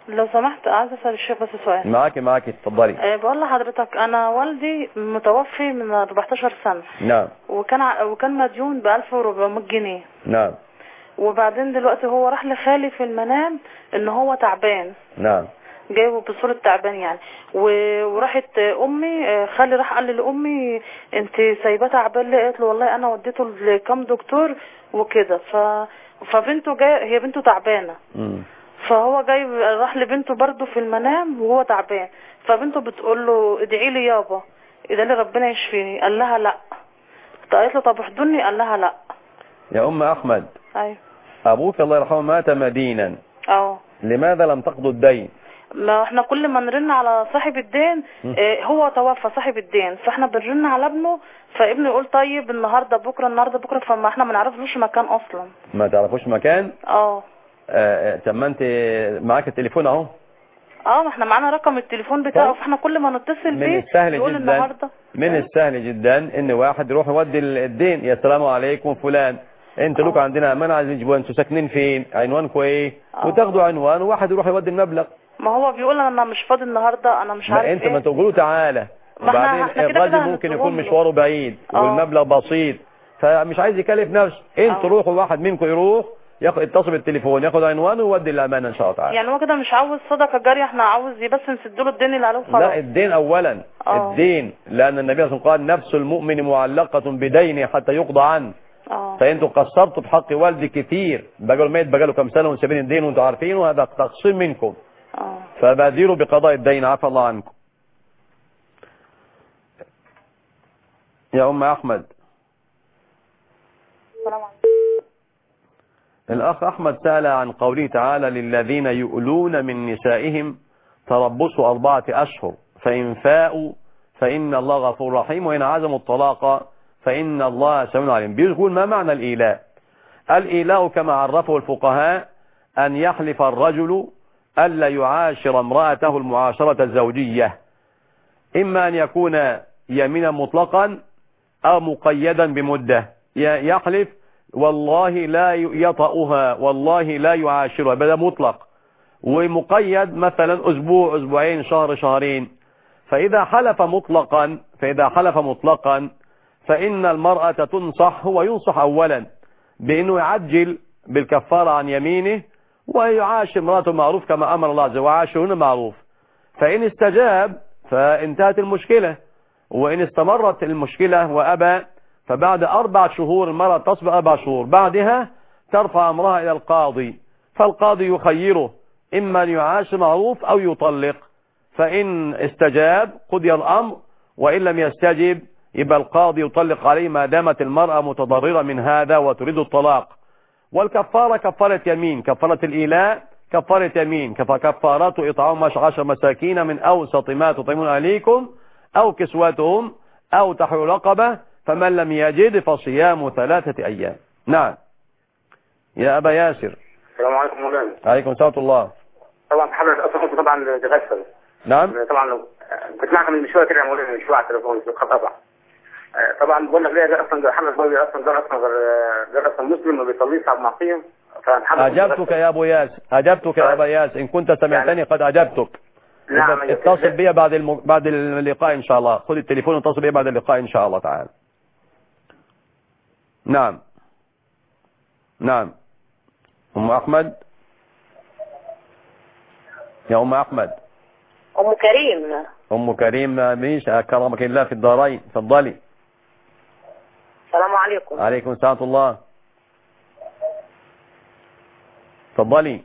لو سمحت عايزه اسال الشيخ بس سؤال معاكي معاكي اتفضلي أه بقول لحضرتك انا والدي متوفي من 14 سنه نعم وكان ع- وكان مديون ب 1400 جنيه نعم وبعدين دلوقتي هو راح لخالي في المنام ان هو تعبان نعم جايبه بصورة تعبان يعني و- وراحت امي آه، خالي راح قال لي لامي انت سايباه تعبان ليه قالت له والله انا وديته لكام دكتور وكده ف فبنته جاي هي بنته تعبانه مم. فهو جاي راح لبنته برضه في المنام وهو تعبان فبنته بتقول له ادعي لي يابا ادعي لي ربنا يشفيني قال لها لا قالت له طب احضني قال لها لا يا ام احمد ايوه ابوك الله يرحمه مات مدينا اه لماذا لم تقضوا الدين ما احنا كل ما نرن على صاحب الدين مم. اه هو توفى صاحب الدين فاحنا بنرن على ابنه فابنه يقول طيب النهارده بكره النهارده بكره فما احنا ما نعرفلوش مكان اصلا ما تعرفوش مكان اه آه، آه، طب ما انت معاك التليفون اهو اه ما احنا معانا رقم التليفون بتاعه طيب. فاحنا كل ما نتصل من بيه السهل يقول جدا النهارده من السهل جدا ان واحد يروح يودي الدين يا سلام عليكم فلان انت لكم عندنا امانه عايزين تجيبوها انتوا ساكنين فين عنوانكم ايه وتاخدوا عنوان وواحد يروح يودي المبلغ ما هو بيقول انا مش فاضي النهارده انا مش ما عارف انت ايه ما تقولوا تعالى ما احنا- وبعدين احنا كده الراجل كده ممكن هنطلبهم يكون له. مشواره بعيد اه. والمبلغ بسيط فمش عايز يكلف نفسه انت روحوا واحد منكم يروح ياخد يتصل بالتليفون ياخد عنوانه ويودي الامانه ان شاء الله تعالى يعني هو كده مش عاوز صدقه جاريه احنا عاوز بس نسد له الدين اللي عليه لا وخلاص الدين اولا اه. الدين لان النبي صلى الله عليه وسلم قال نفس المؤمن معلقه بدينه حتى يقضى عنه اه فانتوا قصرتوا في حق والدي كتير بقى الميت بقى له كام سنه وسابين الدين وانتوا عارفين وهذا تقصير منكم اه فبادروا بقضاء الدين عفى الله عنكم يا ام احمد السلام عليكم الأخ أحمد سأل عن قوله تعالى للذين يؤلون من نسائهم تربصوا أربعة أشهر فإن فاءوا فإن الله غفور رحيم وإن عزموا الطلاق فإن الله سميع عليم بيقول ما معنى الإيلاء الإيلاء كما عرفه الفقهاء أن يحلف الرجل ألا يعاشر امرأته المعاشرة الزوجية إما أن يكون يمينا مطلقا أو مقيدا بمدة ي- يحلف والله لا ي- يطأها والله لا يعاشرها بدا مطلق ومقيد مثلا أسبوع أسبوعين شهر شهرين فإذا حلف مطلقا فإذا حلف مطلقا فإن المرأة تنصح هو ينصح أولا بأنه يعجل بالكفارة عن يمينه ويعاشر امرأته معروف كما أمر الله عز وجل وعاشرهن معروف فإن استجاب فانتهت المشكلة وإن استمرت المشكلة وأبى فبعد أربع شهور المرأة تصبح أربع شهور بعدها ترفع أمرها إلى القاضي فالقاضي يخيره إما أن يعاش معروف أو يطلق فإن استجاب قضي الأمر وإن لم يستجب يبقى القاضي يطلق عليه ما دامت المرأة متضررة من هذا وتريد الطلاق والكفارة كفارة يمين كفارة الإيلاء كفارة يمين كف- كفارات إطعام عشر مساكين من أوسط ما تطعمون أهليكم أو كسوتهم أو تحويل رقبة فمن لم يجد فصيام ثلاثة أيام نعم يا أبا ياسر السلام عليكم مولانا عليكم سلام الله طبعا حضرتك اصلا كنت طبعا تغسل نعم طبعا كنت معك من شويه كده يا مولانا من شويه على التليفون في الخط طبعا آه، طبعا بقول لك ليه ده اصلا ده حضرتك بقول اصلا ده اصلا غير ده اصلا مسلم ما بيصليش على المعصيه فحضرتك أجبتك يا أبو ياس أجبتك يا أبا ياس إن كنت سمعتني قد أجبتك نعم إذا اتصل بي بعد الم... بعد اللقاء إن شاء الله خذ التليفون واتصل بي بعد اللقاء إن شاء الله تعالى نعم نعم أم أحمد يا أم أحمد ام كريم أم كريم ميش أكرمك الله في الدارين تفضلي السلام عليكم عليكم السلام ورحمة الله تفضلي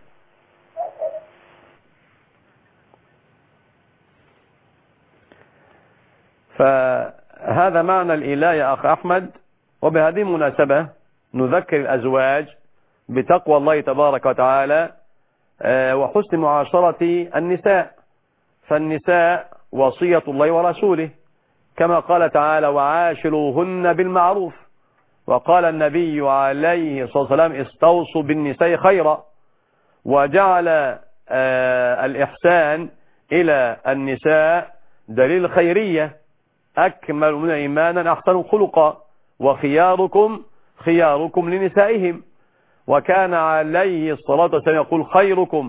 فهذا معنى الإله يا أخ أحمد وبهذه المناسبة نذكر الأزواج بتقوى الله تبارك وتعالى آه، وحسن معاشرة النساء فالنساء وصية الله ورسوله كما قال تعالى وعاشروهن بالمعروف وقال النبي عليه الصلاة والسلام استوصوا بالنساء خيرا وجعل آه، الإحسان إلى النساء دليل الخيرية أكمل من إيمانا أحسن خلقا وخياركم خياركم لنسائهم وكان عليه الصلاة والسلام يقول خيركم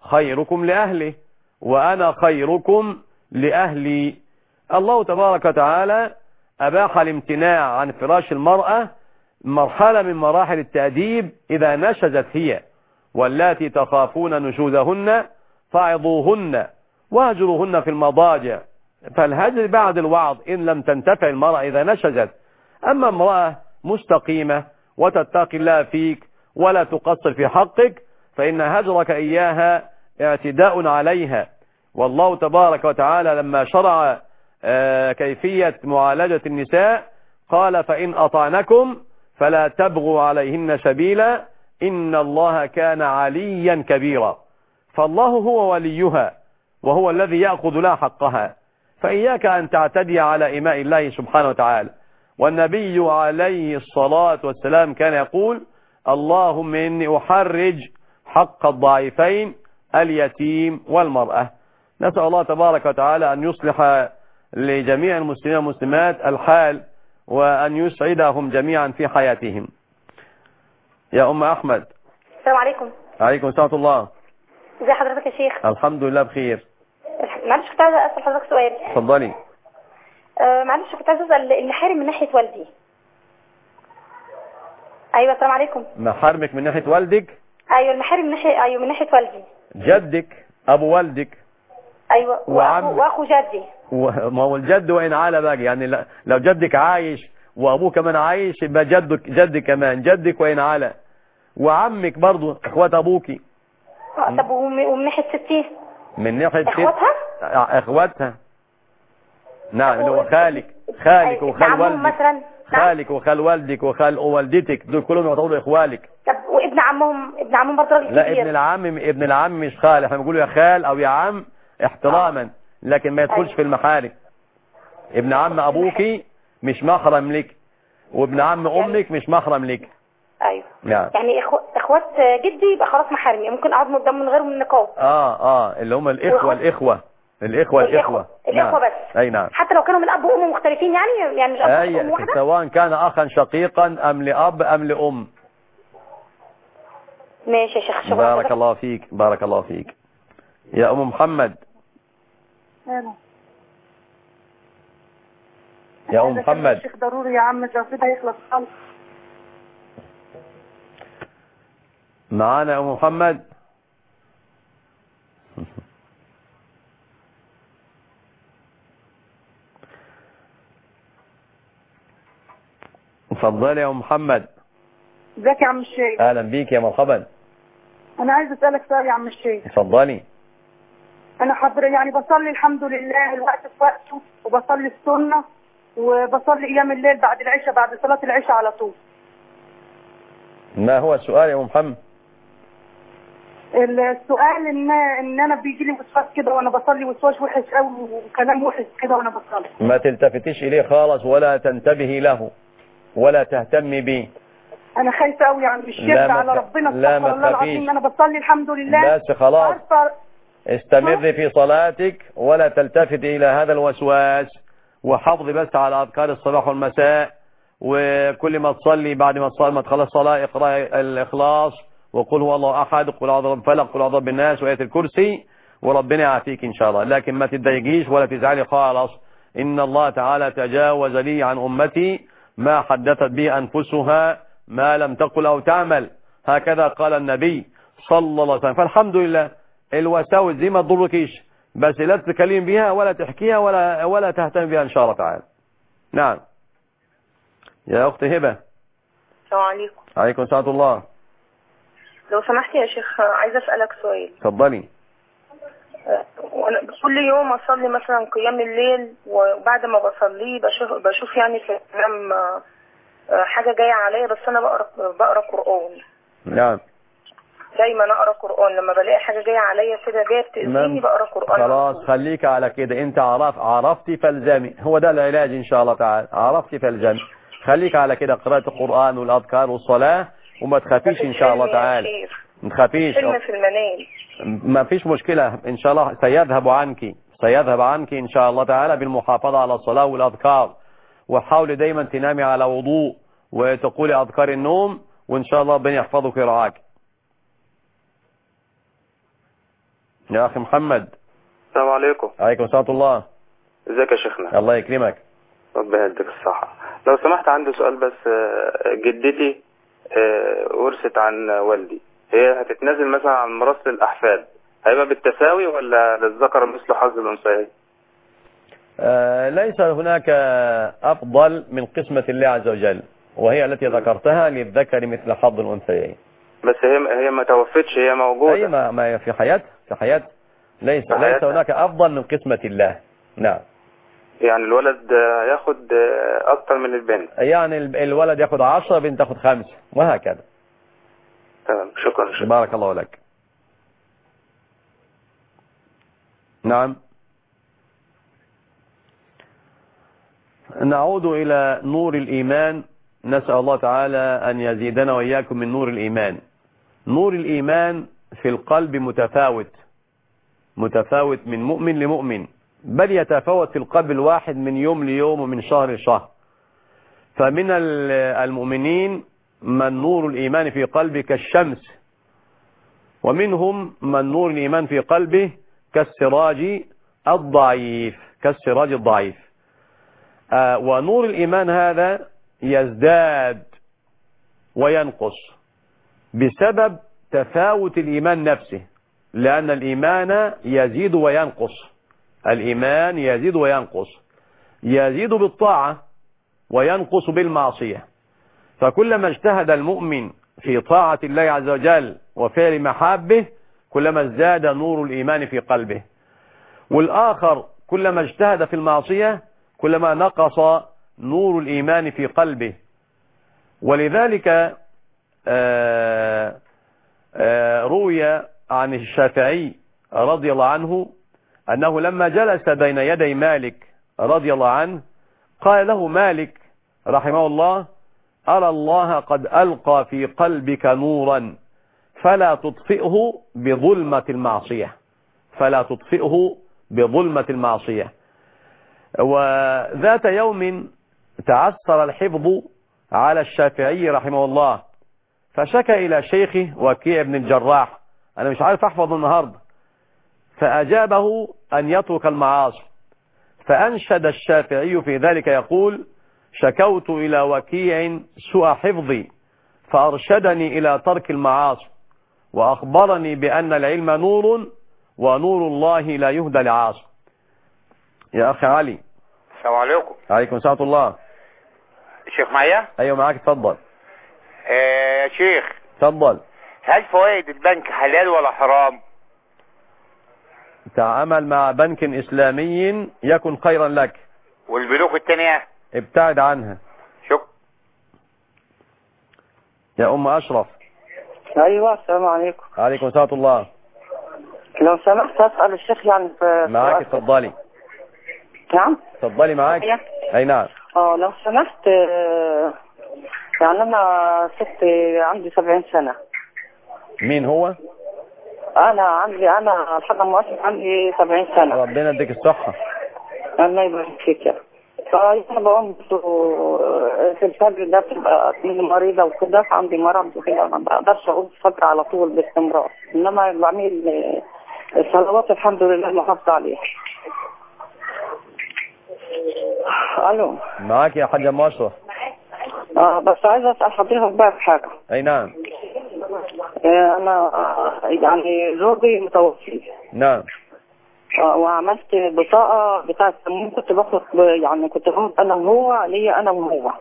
خيركم لأهله وأنا خيركم لأهلي الله تبارك وتعالى أباح الامتناع عن فراش المرأة مرحلة من مراحل التأديب إذا نشزت هي واللاتي تخافون نشوزهن فاعظوهن واهجروهن في المضاجع فالهجر بعد الوعظ إن لم تنتفع المرأة إذا نشزت أما امرأة مستقيمة وتتقي الله فيك ولا تقصر في حقك فإن هجرك إياها اعتداء عليها والله تبارك وتعالى لما شرع آه، كيفية معالجة النساء قال فإن أطعنكم فلا تبغوا عليهن سبيلا إن الله كان عليا كبيرا فالله هو وليها وهو الذي يأخذ لها حقها فإياك أن تعتدي على إماء الله سبحانه وتعالى والنبي عليه الصلاة والسلام كان يقول اللهم إني أحرج حق الضعيفين اليتيم والمرأة نسأل الله تبارك وتعالى أن يصلح لجميع المسلمين والمسلمات الحال وأن يسعدهم جميعا في حياتهم يا أم أحمد السلام عليكم عليكم السلام ورحمة الله ازي حضرتك يا شيخ الحمد لله بخير معلش كنت عايزه اسال حضرتك سؤال اتفضلي آه معلش كنت عايزه اسال المحارم من ناحيه والدي ايوه السلام عليكم محارمك من ناحية والدك ايوه المحارم من ناحيه ايوه من ناحيه والدي جدك أبو والدك ايوه وعم- واخو واخو جدي و- ما هو الجد وإن عالى بقى يعني لا- لو جدك عايش وأبوه كمان عايش يبقى جدك جدك كمان جدك وإن عالى وعمك برضو اخوات أبوكي آه، طب ومن ومن ناحيه ستي من ناحية ست- اخواتها آه، اخواتها نعم اللي هو خالك خالك ابن وخال عمهم والدك مثلا خالك وخال والدك وخال والدتك دول كلهم يعتبروا اخوالك طب وابن عمهم ابن عمهم برضه راجل لا كبير ابن العم ابن العم مش خال احنا بنقول يا خال او يا عم احتراما لكن ما يدخلش أيوة. في المحارم ابن عم ابوكي مش محرم لك وابن عم امك مش محرم لك ايوه نعم يعني إخو... اخوات جدي يبقى خلاص محارمي ممكن اقعد قدام من غير من نقاب اه اه اللي هم الاخوه والأخ- الاخوه الاخوه الاخوه الإخوة نعم. بس. اي نعم حتى لو كانوا من اب وام مختلفين يعني يعني مش اب وام اي واحده سواء كان اخا شقيقا ام لاب ام لام ماشي يا شيخ شكرا بارك الله فيك بارك الله فيك يا ام محمد يا ام محمد الشيخ ضروري يا عم جوزي هيخلص خالص معانا يا ام محمد اتفضلي يا ام محمد ازيك يا عم الشيخ اهلا بيك يا مرحبا انا عايز اسالك سؤال يا عم الشيخ اتفضلي انا حضر يعني بصلي الحمد لله الوقت في وقته وبصلي السنه وبصلي ايام الليل بعد العشاء بعد صلاه العشاء على طول ما هو السؤال يا ام محمد السؤال ان ان انا بيجي لي وسواس كده وانا بصلي وسواس وحش قوي وكلام وحش كده وانا بصلي ما تلتفتيش اليه خالص ولا تنتبهي له ولا تهتمي به انا خايفه قوي عن الشرك لا ما على تخ- ربنا لا ما استغفر الله تخافيش. العظيم انا بصلي الحمد لله بس خلاص عارفه استمري في صلاتك ولا تلتفتي إلى هذا الوسواس وحافظي بس على أذكار الصباح والمساء وكل ما تصلي بعد ما تصلي ما تخلص صلاة اقرأ الإخلاص وقل هو الله أحد قل أعوذ برب الفلق قل أعوذ برب الناس وآية الكرسي وربنا يعافيك إن شاء الله لكن ما تتضايقيش ولا تزعلي خالص إن الله تعالى تجاوز لي عن أمتي ما حدثت به أنفسها ما لم تقل أو تعمل هكذا قال النبي صلى الله عليه وسلم فالحمد لله الوساوس دي ما تضركيش بس لا تتكلم بيها ولا تحكيها ولا ولا تهتم بها ان شاء الله تعالى نعم يا اخت هبه السلام عليكم عليكم السلام ورحمه الله لو سمحت يا شيخ عايزه اسالك سؤال اتفضلي آه، وانا كل يوم اصلي مثلا قيام الليل وبعد ما بصليه بشوف بشوف يعني في المنام آه، آه، حاجه جايه عليا بس انا بقرا بقرا قران نعم دايما اقرا قران لما بلاقي حاجه جايه عليا كده جايه بتاذيني نعم. بقرا قران خلاص خليك على كده انت عرف عرفتي فالزمي هو ده العلاج ان شاء الله تعالى عرفتي فالزمي خليك على كده قراءة القرآن والأذكار والصلاة وما تخافيش ان شاء الله تعالى ما تخافيش فيلم في المنام ما فيش مشكلة ان شاء الله سيذهب عنك سيذهب عنك ان شاء الله تعالى بالمحافظة على الصلاة والاذكار وحاولي دايما تنامي على وضوء وتقولي اذكار النوم وان شاء الله ربنا يحفظك ويرعاك يا أخي محمد السلام عليكم عليكم ورحمة الله ازيك يا شيخنا الله يكرمك ربنا يديك الصحة لو سمحت عندي سؤال بس آه، جدتي آه، ورثت عن والدي هي هتتنازل مثلا عن ميراث الأحفاد هيبقى بالتساوي ولا للذكر مثل حظ الأنثيين آه، ليس هناك أفضل من قسمة الله عز وجل وهي التي ذكرتها للذكر مثل حظ الأنثيين بس هي هي ما توفتش هي موجودة أي ما, ما في حياة في حياة ليس في ليس حياتها. هناك أفضل من قسمة الله نعم يعني الولد آه، هياخد آه، أكتر من البنت يعني ال- الولد ياخد عشرة بنت تاخد خمسة وهكذا تمام شكرا شكرا بارك الله لك نعم نعود إلى نور الإيمان نسأل الله تعالى أن يزيدنا وإياكم من نور الإيمان نور الإيمان في القلب متفاوت متفاوت من مؤمن لمؤمن بل يتفاوت في القلب الواحد من يوم ليوم ومن شهر لشهر فمن ال- المؤمنين من نور الإيمان في قلبه كالشمس ومنهم من نور الإيمان في قلبه كالسراج الضعيف كالسراج الضعيف آه، ونور الإيمان هذا يزداد وينقص بسبب تفاوت الإيمان نفسه لأن الإيمان يزيد وينقص الإيمان يزيد وينقص يزيد بالطاعة وينقص بالمعصية فكلما اجتهد المؤمن في طاعة الله عز وجل وفعل محابه كلما ازداد نور الإيمان في قلبه والآخر كلما اجتهد في المعصية كلما نقص نور الإيمان في قلبه ولذلك آه، آه، روي عن الشافعي رضي الله عنه أنه لما جلس بين يدي مالك رضي الله عنه قال له مالك رحمه الله أرى الله قد ألقى في قلبك نورا فلا تطفئه بظلمة المعصية فلا تطفئه بظلمة المعصية وذات يوم تعثر الحفظ على الشافعي رحمه الله فشكى إلى شيخه وكيع بن الجراح أنا مش عارف أحفظ النهاردة فأجابه أن يترك المعاصي فأنشد الشافعي في ذلك يقول شكوت إلى وكيع سوء حفظي فأرشدني إلى ترك المعاصي وأخبرني بأن العلم نور ونور الله لا يهدى لعاصي يا أخي علي السلام عليكم عليكم سلام الله الشيخ معايا أيوة معاك اتفضل آه يا شيخ اتفضل هل فوائد البنك حلال ولا حرام تعامل مع بنك إسلامي يكن خيرا لك والبنوك التانية ابتعد عنها شكرا يا أم أشرف ايوه السلام عليكم عليكم سلام الله لو سمحت اسال الشيخ يعني في معاك سؤال. اتفضلي نعم اتفضلي معاك أيوة. أي نعم اه لو سمحت آه، يعني انا ست عندي 70 سنه مين هو انا عندي انا لحد ما وصلت عندي 70 سنه ربنا يديك الصحة الله يبارك فيك يا رب. فانا بقوم في الفجر ده بتبقى من مريضه وكده عندي مرض وكده ما بقدرش اقوم الفجر على طول باستمرار انما بعمل آه، الصلوات الحمد لله محافظه عليها الو معاك يا حاج أم أشرف اه بس عايزه اسال حضرتك بقى في حاجه أي نعم آه، انا آه، يعني زوجي متوفي نعم آه، وعملت بطاقه بتاعه التموين كنت باخد يعني كنت باخد انا وهو ليا انا وهو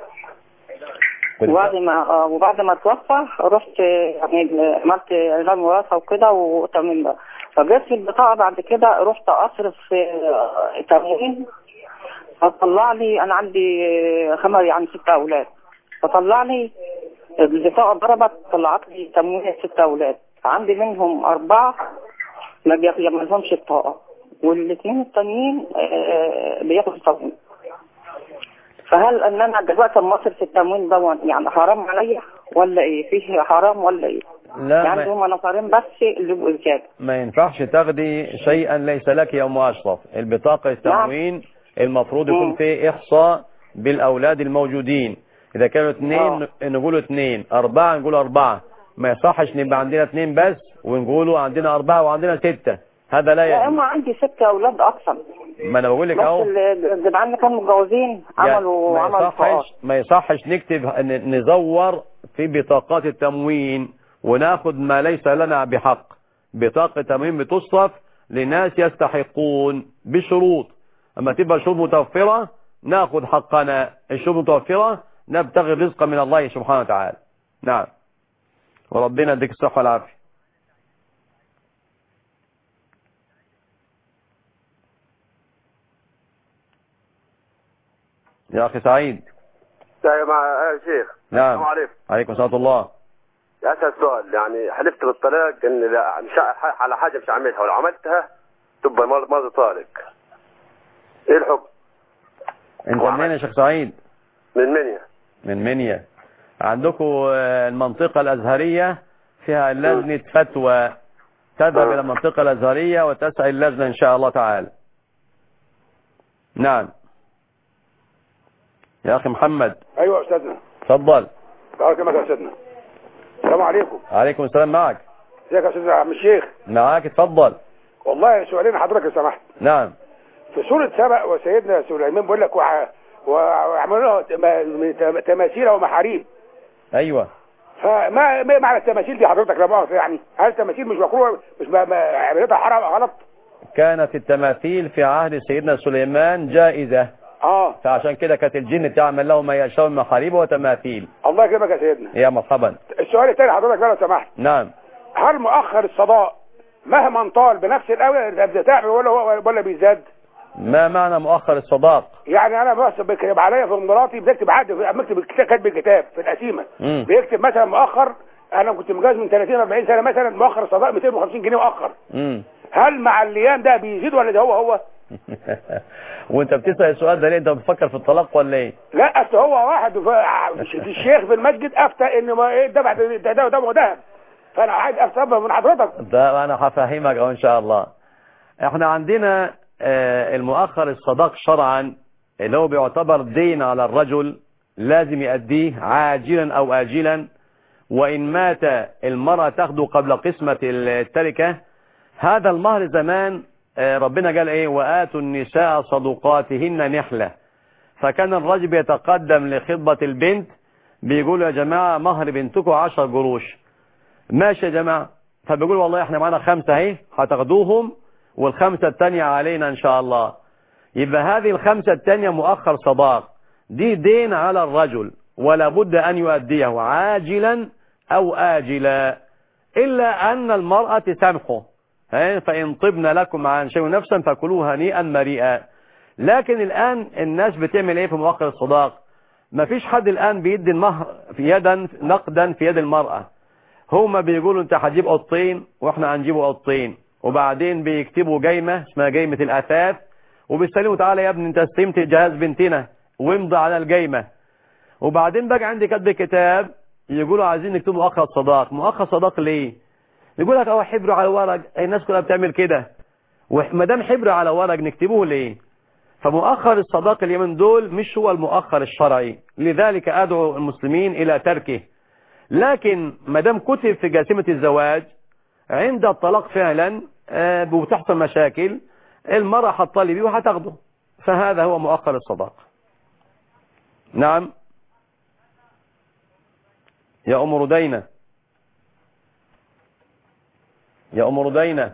وبعد ما آه، وبعد ما توفى رحت آه، يعني عملت اعلان وراثه وكده وتمام ده فجت في البطاقه بعد كده رحت اصرف آه، تموين فطلع لي انا عندي آه، خمس يعني ست اولاد فطلع لي البطاقه ضربت طلعت لي تموين ست اولاد عندي منهم اربعه ما بيعملهمش بطاقه والاثنين التانيين آه، بياخدوا تموين فهل ان انا دلوقتي اما اصرف التموين ده يعني حرام عليا ولا ايه فيه حرام ولا ايه لا يعني ما, هم نفرين بس اللي يبقوا زياده ما ينفعش تاخدي شيئا ليس لك يا أم أشرف البطاقة التموين المفروض يكون مم. فيه إحصاء بالأولاد الموجودين إذا كانوا اثنين نقول اثنين أربعة نقول أربعة ما يصحش نبقى عندنا اثنين بس ونقولوا عندنا أربعة وعندنا ستة هذا لا يا يجوز اما عندي ست اولاد اصلا ما أنا بقول لك بس أهو ال- الجدعان اللي كانوا متجوزين يعني عملوا ما عملوا فقار يصحش ما يصحش نكتب ن- نزور في بطاقات التموين وناخد ما ليس لنا بحق بطاقة تموين بتصرف لناس يستحقون بشروط اما تبقى شروط متوفرة ناخد حقنا الشروط متوفرة نبتغي الرزق من الله سبحانه وتعالى نعم وربنا يديك الصحة والعافية يا أخي سعيد يا مع يا شيخ نعم السلام عليكم عليكم ورحمة الله اسال سؤال يعني حلفت بالطلاق ان لا مش ع- على حاجه مش عاملها ولو عملتها تبقى ماضي ماضي طالق ايه الحكم؟ انت منين يا شيخ سعيد من منيا من منيا عندكم آه، المنطقة الأزهرية فيها لجنة فتوى تذهب إلى المنطقة الأزهرية وتسأل اللجنة إن شاء الله تعالى نعم يا أخي محمد ايوه يا استاذنا تفضل بارك الله يا استاذنا السلام عليكم عليكم السلام معك ازيك يا استاذ عم الشيخ معاك اتفضل والله سؤالين حضرتك لو سمحت نعم في سورة سبأ وسيدنا سليمان بيقول لك وع- وعملوا له تم- تم- تماثيل ومحاريب أيوة فما ما معنى التماثيل دي حضرتك لا مؤاخذة يعني هل التماثيل مش مكروه مش ما- ما- عملتها حرام غلط كانت التماثيل في عهد سيدنا سليمان جائزة اه فعشان كده كانت الجن تعمل له ما يشاء من محاريب وتماثيل الله يكرمك يا سيدنا يا مرحبا السؤال الثاني حضرتك بقى لو سمحت نعم هل مؤخر الصداق مهما طال بنفس الاول بتعمل ولا ولا بيزداد ما معنى مؤخر الصداق يعني انا بس بكتب عليا في مراتي بكتب عقد بكتب الكتاب كاتب الكتاب في القسيمه مم. بيكتب مثلا مؤخر انا كنت متجوز من 30 40 سنه مثلا مؤخر الصداق 250 جنيه مؤخر مم. هل مع الايام ده بيزيد ولا ده هو هو وانت بتسأل السؤال ده ليه انت بتفكر في الطلاق ولا ايه لا اصل هو واحد ف- الشيخ في المسجد افتى ان ما ايه ده بعد ده ده ده ذهب فانا عايز افهم من حضرتك ده انا هفهمك اهو ان شاء الله احنا عندنا آه، المؤخر الصداق شرعا اللي هو بيعتبر دين على الرجل لازم يأديه عاجلا او آجلا وإن مات المرأة تاخده قبل قسمة التركة هذا المهر زمان آه، ربنا قال ايه وآتوا النساء صدقاتهن نحلة فكان الرجل بيتقدم لخطبة البنت بيقول يا جماعة مهر بنتكم عشر قروش ماشي يا جماعة فبيقول والله احنا معانا خمسة اهي هتاخدوهم والخمسة التانية علينا ان شاء الله يبقى هذه الخمسة التانية مؤخر صداق دي دين على الرجل ولا بد ان يؤديه عاجلا او آجلا الا ان المرأة تسامحه ها؟ فان طبن لكم عن شيء نفسا فكلوه هنيئا مريئا لكن الان الناس بتعمل ايه في مؤخر الصداق مفيش حد الان بيدي المهر في يدا نقدا في يد المرأة هما بيقولوا انت هتجيب قطين واحنا هنجيبوا قطين وبعدين بيكتبوا جايمة اسمها جايمة الاثاث وبيسلموا تعالى يا ابني انت استلمت جهاز بنتنا وامضي على الجايمة وبعدين بقى عندي كاتب كتاب يقولوا عايزين نكتب مؤخر صداق مؤخر صداق ليه يقول لك اهو حبر على ورق الناس كلها بتعمل كده وما دام حبر على ورق نكتبوه ليه فمؤخر الصداق اليمن دول مش هو المؤخر الشرعي لذلك ادعو المسلمين الى تركه لكن ما دام كتب في جاسمة الزواج عند الطلاق فعلا آه، بتحصل مشاكل المرأة هتطالب بيه وهتاخده فهذا هو مؤخر الصداق نعم يا أم ردينة يا أم ردينة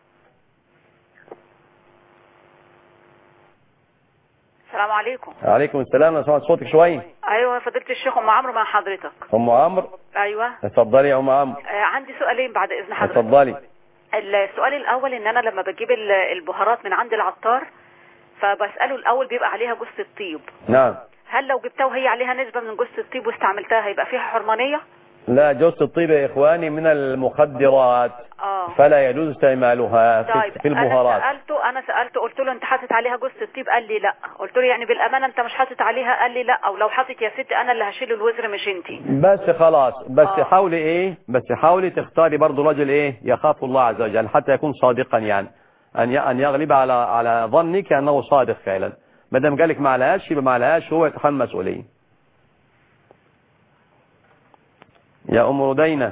السلام عليكم عليكم السلام لو سمعت صوتك شوية ايوه فضيله الشيخ ام عمرو مع حضرتك أم عمرو ايوه اتفضلي يا أم عمرو آه عندي سؤالين بعد اذن حضرتك اتفضلي السؤال الاول ان انا لما بجيب ال- البهارات من عند العطار فبساله الاول بيبقى عليها جوز الطيب نعم هل لو جبتها وهي عليها نسبه من جوز الطيب واستعملتها هيبقى فيها حرمانيه لا جوز الطيب يا إخواني من المخدرات اه فلا يجوز استعمالها في- طيب في البهارات انا سالته انا سالته قلت له انت حاطط عليها جوز الطيب قال لي لا قلت له يعني بالامانه انت مش حاطط عليها قال لي لا او لو حاطط يا ستي انا اللي هشيل الوزر مش انتي بس خلاص بس حاولي ايه بس حاولي تختاري برضو رجل ايه يخاف الله عز وجل حتى يكون صادقا يعني ان ي- ان يغلب على على ظنك انه صادق فعلا ما دام قالك ما عليهاش يبقى ما عليهاش هو يتحمل مسؤوليه يا ام ردينه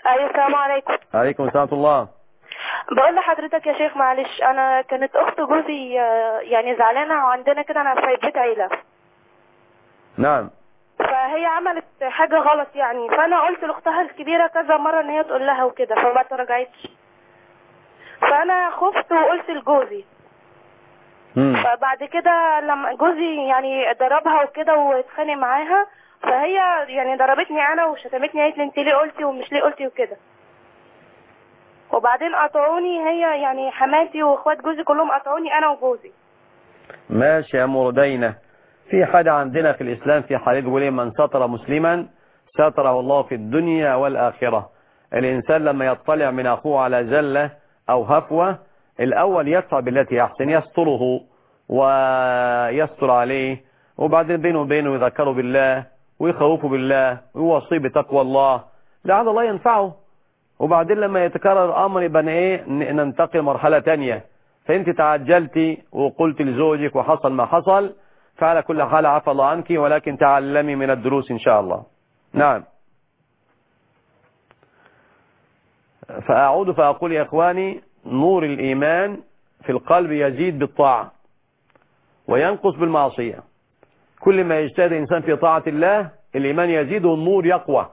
ايوه السلام عليكم عليكم السلام ورحمة الله بقول لحضرتك يا شيخ معلش انا كانت اخت جوزي آه، يعني زعلانه وعندنا كده انا في بيت عيله نعم فهي عملت حاجه غلط يعني فانا قلت لاختها الكبيره كذا مره ان هي تقول لها وكده فما تراجعتش فانا خفت وقلت لجوزي مم. فبعد كده لما جوزي يعني ضربها وكده واتخانق معاها فهي يعني ضربتني انا وشتمتني قالت لي انت ليه قلتي ومش ليه قلتي وكده وبعدين قطعوني هي يعني حماتي واخوات جوزي كلهم قطعوني انا وجوزي ماشي يا مردينة في حاجة عندنا في الإسلام في حديث بيقول إيه من ستر مسلما ستره الله في الدنيا والآخرة الإنسان لما يطلع من أخوه على زلة أو هفوة الأول يدفع بالتي يحسن يستره ويستر عليه وبعدين بينه وبينه يذكره بالله ويخوفه بالله ويوصيه بتقوى الله لعل الله ينفعه وبعدين لما يتكرر الأمر يبقى إيه ن- ننتقل مرحلة تانية فأنت تعجلتي وقلت لزوجك وحصل ما حصل فعلى كل حال عفى الله عنك ولكن تعلمي من الدروس إن شاء الله نعم فأعود فأقول يا إخواني نور الإيمان في القلب يزيد بالطاعة وينقص بالمعصية كل ما يجتهد الإنسان في طاعة الله الإيمان يزيد والنور يقوى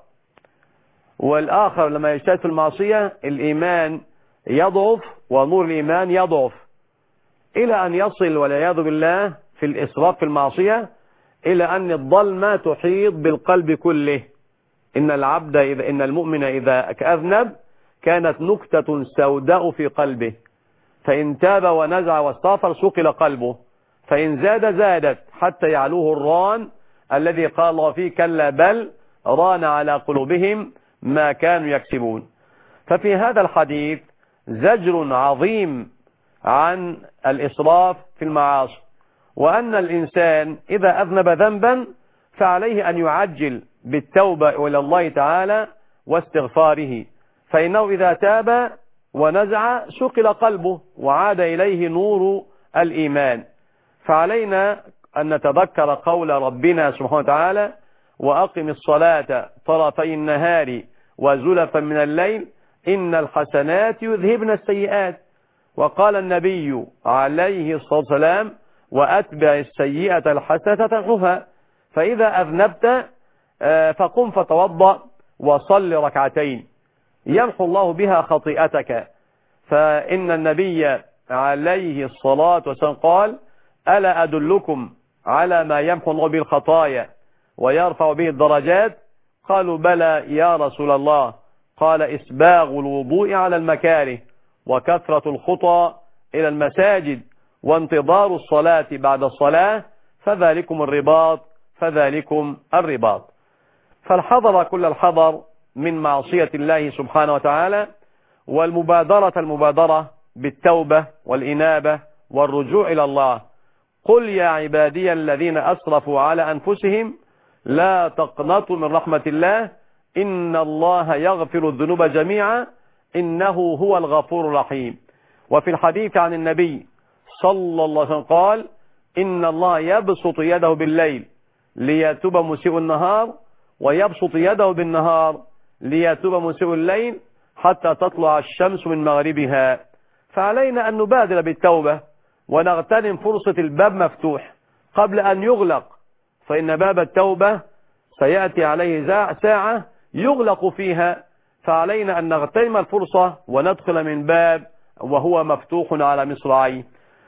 والآخر لما يجتهد في المعصية الإيمان يضعف ونور الإيمان يضعف إلى أن يصل والعياذ بالله في الإسراف في المعصية إلى أن الظلمة تحيط بالقلب كله إن العبد إذا إن المؤمن إذا أذنب كانت نكتة سوداء في قلبه فإن تاب ونزع واستغفر سقل قلبه فإن زاد زادت حتى يعلوه الران الذي قال الله فيه كلا بل ران على قلوبهم ما كانوا يكسبون ففي هذا الحديث زجر عظيم عن الإسراف في المعاصي وأن الإنسان إذا أذنب ذنبا فعليه أن يعجل بالتوبة إلى الله تعالى واستغفاره فإنه إذا تاب ونزع سقل قلبه وعاد إليه نور الإيمان فعلينا أن نتذكر قول ربنا سبحانه وتعالى وأقم الصلاة طرفي النهار وزلفا من الليل إن الحسنات يذهبن السيئات وقال النبي عليه الصلاة والسلام وأتبع السيئة الحسنة تمحها فإذا أذنبت آه، فقم فتوضأ وصل ركعتين يمحو الله بها خطيئتك فإن النبي عليه الصلاة والسلام قال ألا أدلكم على ما يمحو الله به الخطايا ويرفع به الدرجات قالوا بلى يا رسول الله قال إسباغ الوضوء على المكاره وكثرة الخطى إلى المساجد وانتظار الصلاة بعد الصلاة فذلكم الرباط فذلكم الرباط فالحذر كل الحذر من معصية الله سبحانه وتعالى والمبادرة المبادرة بالتوبة والإنابة والرجوع إلى الله قل يا عبادي الذين أسرفوا على أنفسهم لا تقنطوا من رحمة الله إن الله يغفر الذنوب جميعا إنه هو الغفور الرحيم وفي الحديث عن النبي صلى الله عليه وسلم قال إن الله يبسط يده بالليل ليتوب مسيء النهار ويبسط يده بالنهار ليتوب مسيء الليل حتى تطلع الشمس من مغربها فعلينا أن نبادر بالتوبة ونغتنم فرصة الباب مفتوح قبل أن يغلق فإن باب التوبة سيأتي عليه ساعة يغلق فيها فعلينا أن نغتنم الفرصة وندخل من باب وهو مفتوح على مصراعيه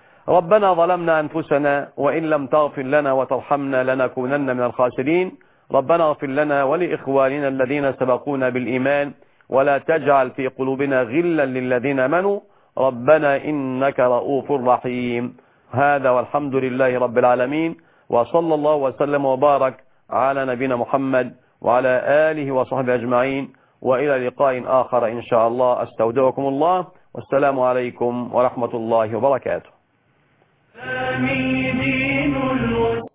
ربنا ظلمنا أنفسنا وإن لم تغفر لنا وترحمنا لنكونن من الخاسرين ربنا اغفر لنا ولإخواننا الذين سبقونا بالإيمان ولا تجعل في قلوبنا غلا للذين امنوا ربنا إنك رؤوف رحيم هذا والحمد لله رب العالمين وصلى الله وسلم وبارك على نبينا محمد وعلى آله وصحبه أجمعين وإلى لقاء آخر إن شاء الله أستودعكم الله والسلام عليكم ورحمة الله وبركاته دين الوحيد